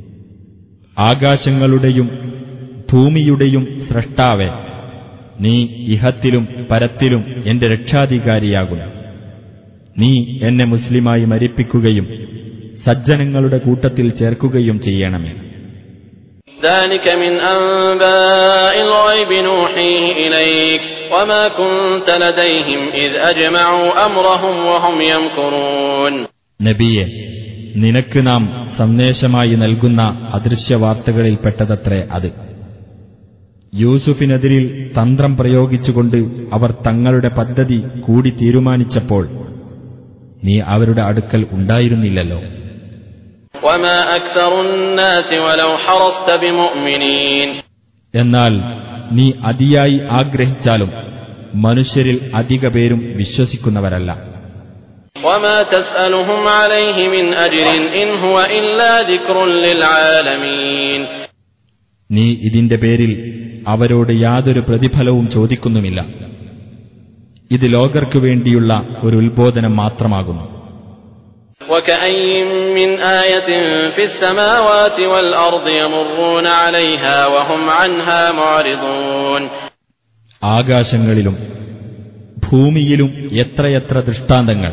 ആകാശങ്ങളുടെയും ഭൂമിയുടെയും സ്രഷ്ടാവെ നീ ഇഹത്തിലും പരത്തിലും എന്റെ രക്ഷാധികാരിയാകുന്നു നീ എന്നെ മുസ്ലിമായി മരിപ്പിക്കുകയും സജ്ജനങ്ങളുടെ കൂട്ടത്തിൽ ചേർക്കുകയും ചെയ്യണമേ ذلك من أنباء الغيب نوحيه إليك وما كنت لديهم إذ أجمعوا أمرهم وهم يمكرون നബിയെ നിനക്ക് നാം സന്ദേശമായി നൽകുന്ന അദൃശ്യവാർത്തകളിൽപ്പെട്ടതത്രേ അത് യൂസുഫിനെതിരിൽ തന്ത്രം പ്രയോഗിച്ചുകൊണ്ട് അവർ തങ്ങളുടെ പദ്ധതി കൂടി തീരുമാനിച്ചപ്പോൾ നീ അവരുടെ അടുക്കൽ ഉണ്ടായിരുന്നില്ലല്ലോ وما أكثر الناس ولو حرصت بمؤمنين എന്നാൽ നീ അതിയായി ആഗ്രഹിച്ചാലും മനുഷ്യരിൽ അധിക പേരും വിശ്വസിക്കുന്നവരല്ല وما تسألهم عليه من أجر إن هو إلا ذكر للعالمين നീ ഇതിന്റെ പേരിൽ അവരോട് യാതൊരു പ്രതിഫലവും ചോദിക്കുന്നുമില്ല ഇത് ലോകർക്കു വേണ്ടിയുള്ള ഒരു ഉത്ബോധനം മാത്രമാകുന്നു وكأي من آية في السماوات والأرض يمرون عليها وهم عنها معرضون ആകാശങ്ങളിലും ഭൂമിയിലും എത്രയെത്ര ദൃഷ്ടാന്തങ്ങൾ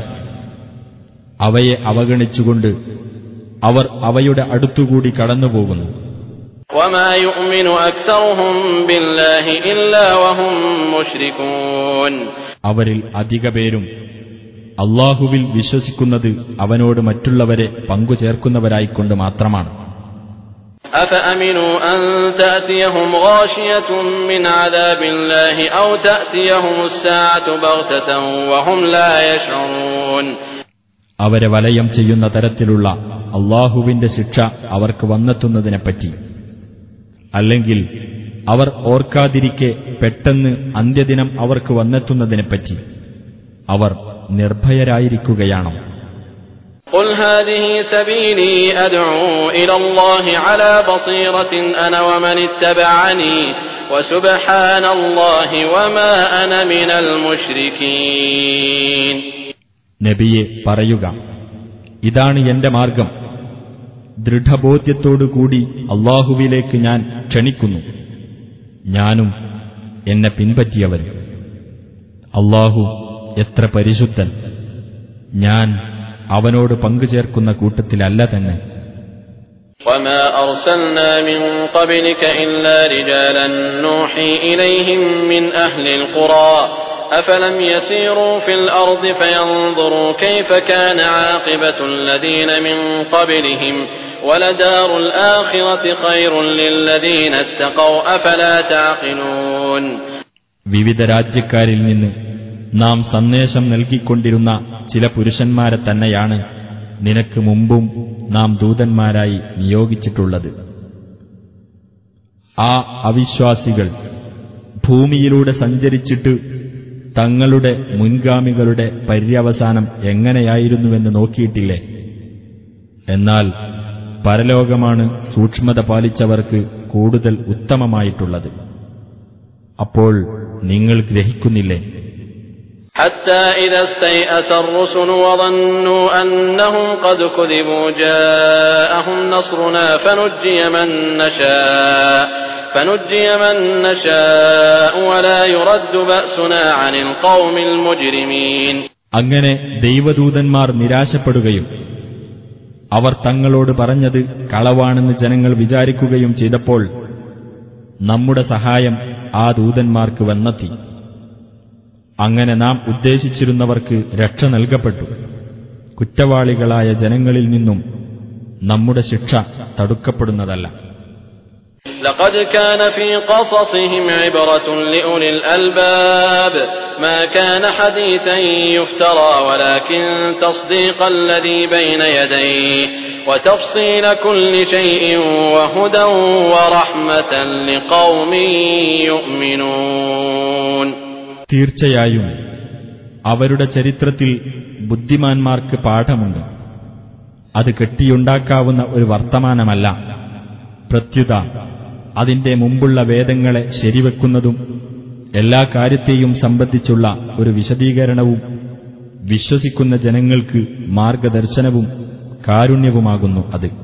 അവയെ അവഗണിച്ചുകൊണ്ട് അവർ അവയുടെ അടുത്തുകൂടി കടന്നുപോകുന്നു وما يؤمن أكثرهم بالله إلا وهم مشركون അവരിൽ അധിക പേരും അള്ളാഹുവിൽ വിശ്വസിക്കുന്നത് അവനോട് മറ്റുള്ളവരെ പങ്കുചേർക്കുന്നവരായിക്കൊണ്ട് മാത്രമാണ് أفأمنوا أن تأتيهم غاشية من عذاب الله أو تأتيهم الساعة بغتة وهم لا يشعرون അവരെ വലയം ചെയ്യുന്ന തരത്തിലുള്ള അള്ളാഹുവിന്റെ ശിക്ഷ അവർക്ക് വന്നെത്തുന്നതിനെപ്പറ്റി അല്ലെങ്കിൽ അവർ ഓർക്കാതിരിക്കെ പെട്ടെന്ന് അന്ത്യദിനം അവർക്ക് വന്നെത്തുന്നതിനെപ്പറ്റി അവർ നിർഭയരായിരിക്കുകയാണോ قل هذه سبيلي أدعو إلى الله على بصيرة أنا ومن اتبعني وسبحان الله وما أنا من المشركين നബിയെ പറയുക ഇതാണ് എന്റെ മാർഗം ദൃഢബോധ്യത്തോടുകൂടി അള്ളാഹുവിലേക്ക് ഞാൻ ക്ഷണിക്കുന്നു ഞാനും എന്നെ പിൻപറ്റിയവരും അള്ളാഹു എത്ര പരിശുദ്ധൻ ഞാൻ അവനോട് പങ്കുചേർക്കുന്ന കൂട്ടത്തിലല്ല തന്നെ وما أرسلنا من قبلك إلا رجالا نوحي إليهم من أهل القرى أفلم يسيروا في الأرض فينظروا كيف كان عاقبة الذين من قبلهم ولدار الآخرة خير للذين اتقوا أفلا تعقلون വിവിധ രാജ്യക്കാരിൽ നിന്ന് നാം സന്ദേശം നൽകിക്കൊണ്ടിരുന്ന ചില പുരുഷന്മാരെ തന്നെയാണ് നിനക്ക് മുമ്പും നാം ദൂതന്മാരായി നിയോഗിച്ചിട്ടുള്ളത് ആ അവിശ്വാസികൾ ഭൂമിയിലൂടെ സഞ്ചരിച്ചിട്ട് തങ്ങളുടെ മുൻഗാമികളുടെ പര്യവസാനം എങ്ങനെയായിരുന്നുവെന്ന് നോക്കിയിട്ടില്ലേ എന്നാൽ പരലോകമാണ് സൂക്ഷ്മത പാലിച്ചവർക്ക് കൂടുതൽ ഉത്തമമായിട്ടുള്ളത് അപ്പോൾ നിങ്ങൾ ഗ്രഹിക്കുന്നില്ലേ حتى إذا استيأس الرسل وظنوا أنهم قد كذبوا جاءهم نصرنا فنجي من نشاء فنجي من نشاء ولا يرد بأسنا عن القوم المجرمين അങ്ങനെ ദൈവദൂതന്മാർ നിരാശപ്പെടുകയും അവർ തങ്ങളോട് പറഞ്ഞത് കളവാണെന്ന് ജനങ്ങൾ വിചാരിക്കുകയും ചെയ്തപ്പോൾ നമ്മുടെ സഹായം ആ ദൂതന്മാർക്ക് വന്നെത്തി അങ്ങനെ നാം ഉദ്ദേശിച്ചിരുന്നവർക്ക് രക്ഷ നൽകപ്പെട്ടു കുറ്റവാളികളായ ജനങ്ങളിൽ നിന്നും നമ്മുടെ ശിക്ഷ തടുക്കപ്പെടുന്നതല്ല لقد كان في قصصهم عبرة لأولي الألباب ما كان حديثا يفترى ولكن تصديق الذي بين يديه وتفصيل كل شيء وهدى ورحمة لقوم يؤمنون തീർച്ചയായും അവരുടെ ചരിത്രത്തിൽ ബുദ്ധിമാന്മാർക്ക് പാഠമുണ്ട് അത് കെട്ടിയുണ്ടാക്കാവുന്ന ഒരു വർത്തമാനമല്ല പ്രത്യുത അതിന്റെ മുമ്പുള്ള വേദങ്ങളെ ശരിവെക്കുന്നതും എല്ലാ കാര്യത്തെയും സംബന്ധിച്ചുള്ള ഒരു വിശദീകരണവും വിശ്വസിക്കുന്ന ജനങ്ങൾക്ക് മാർഗദർശനവും കാരുണ്യവുമാകുന്നു അത്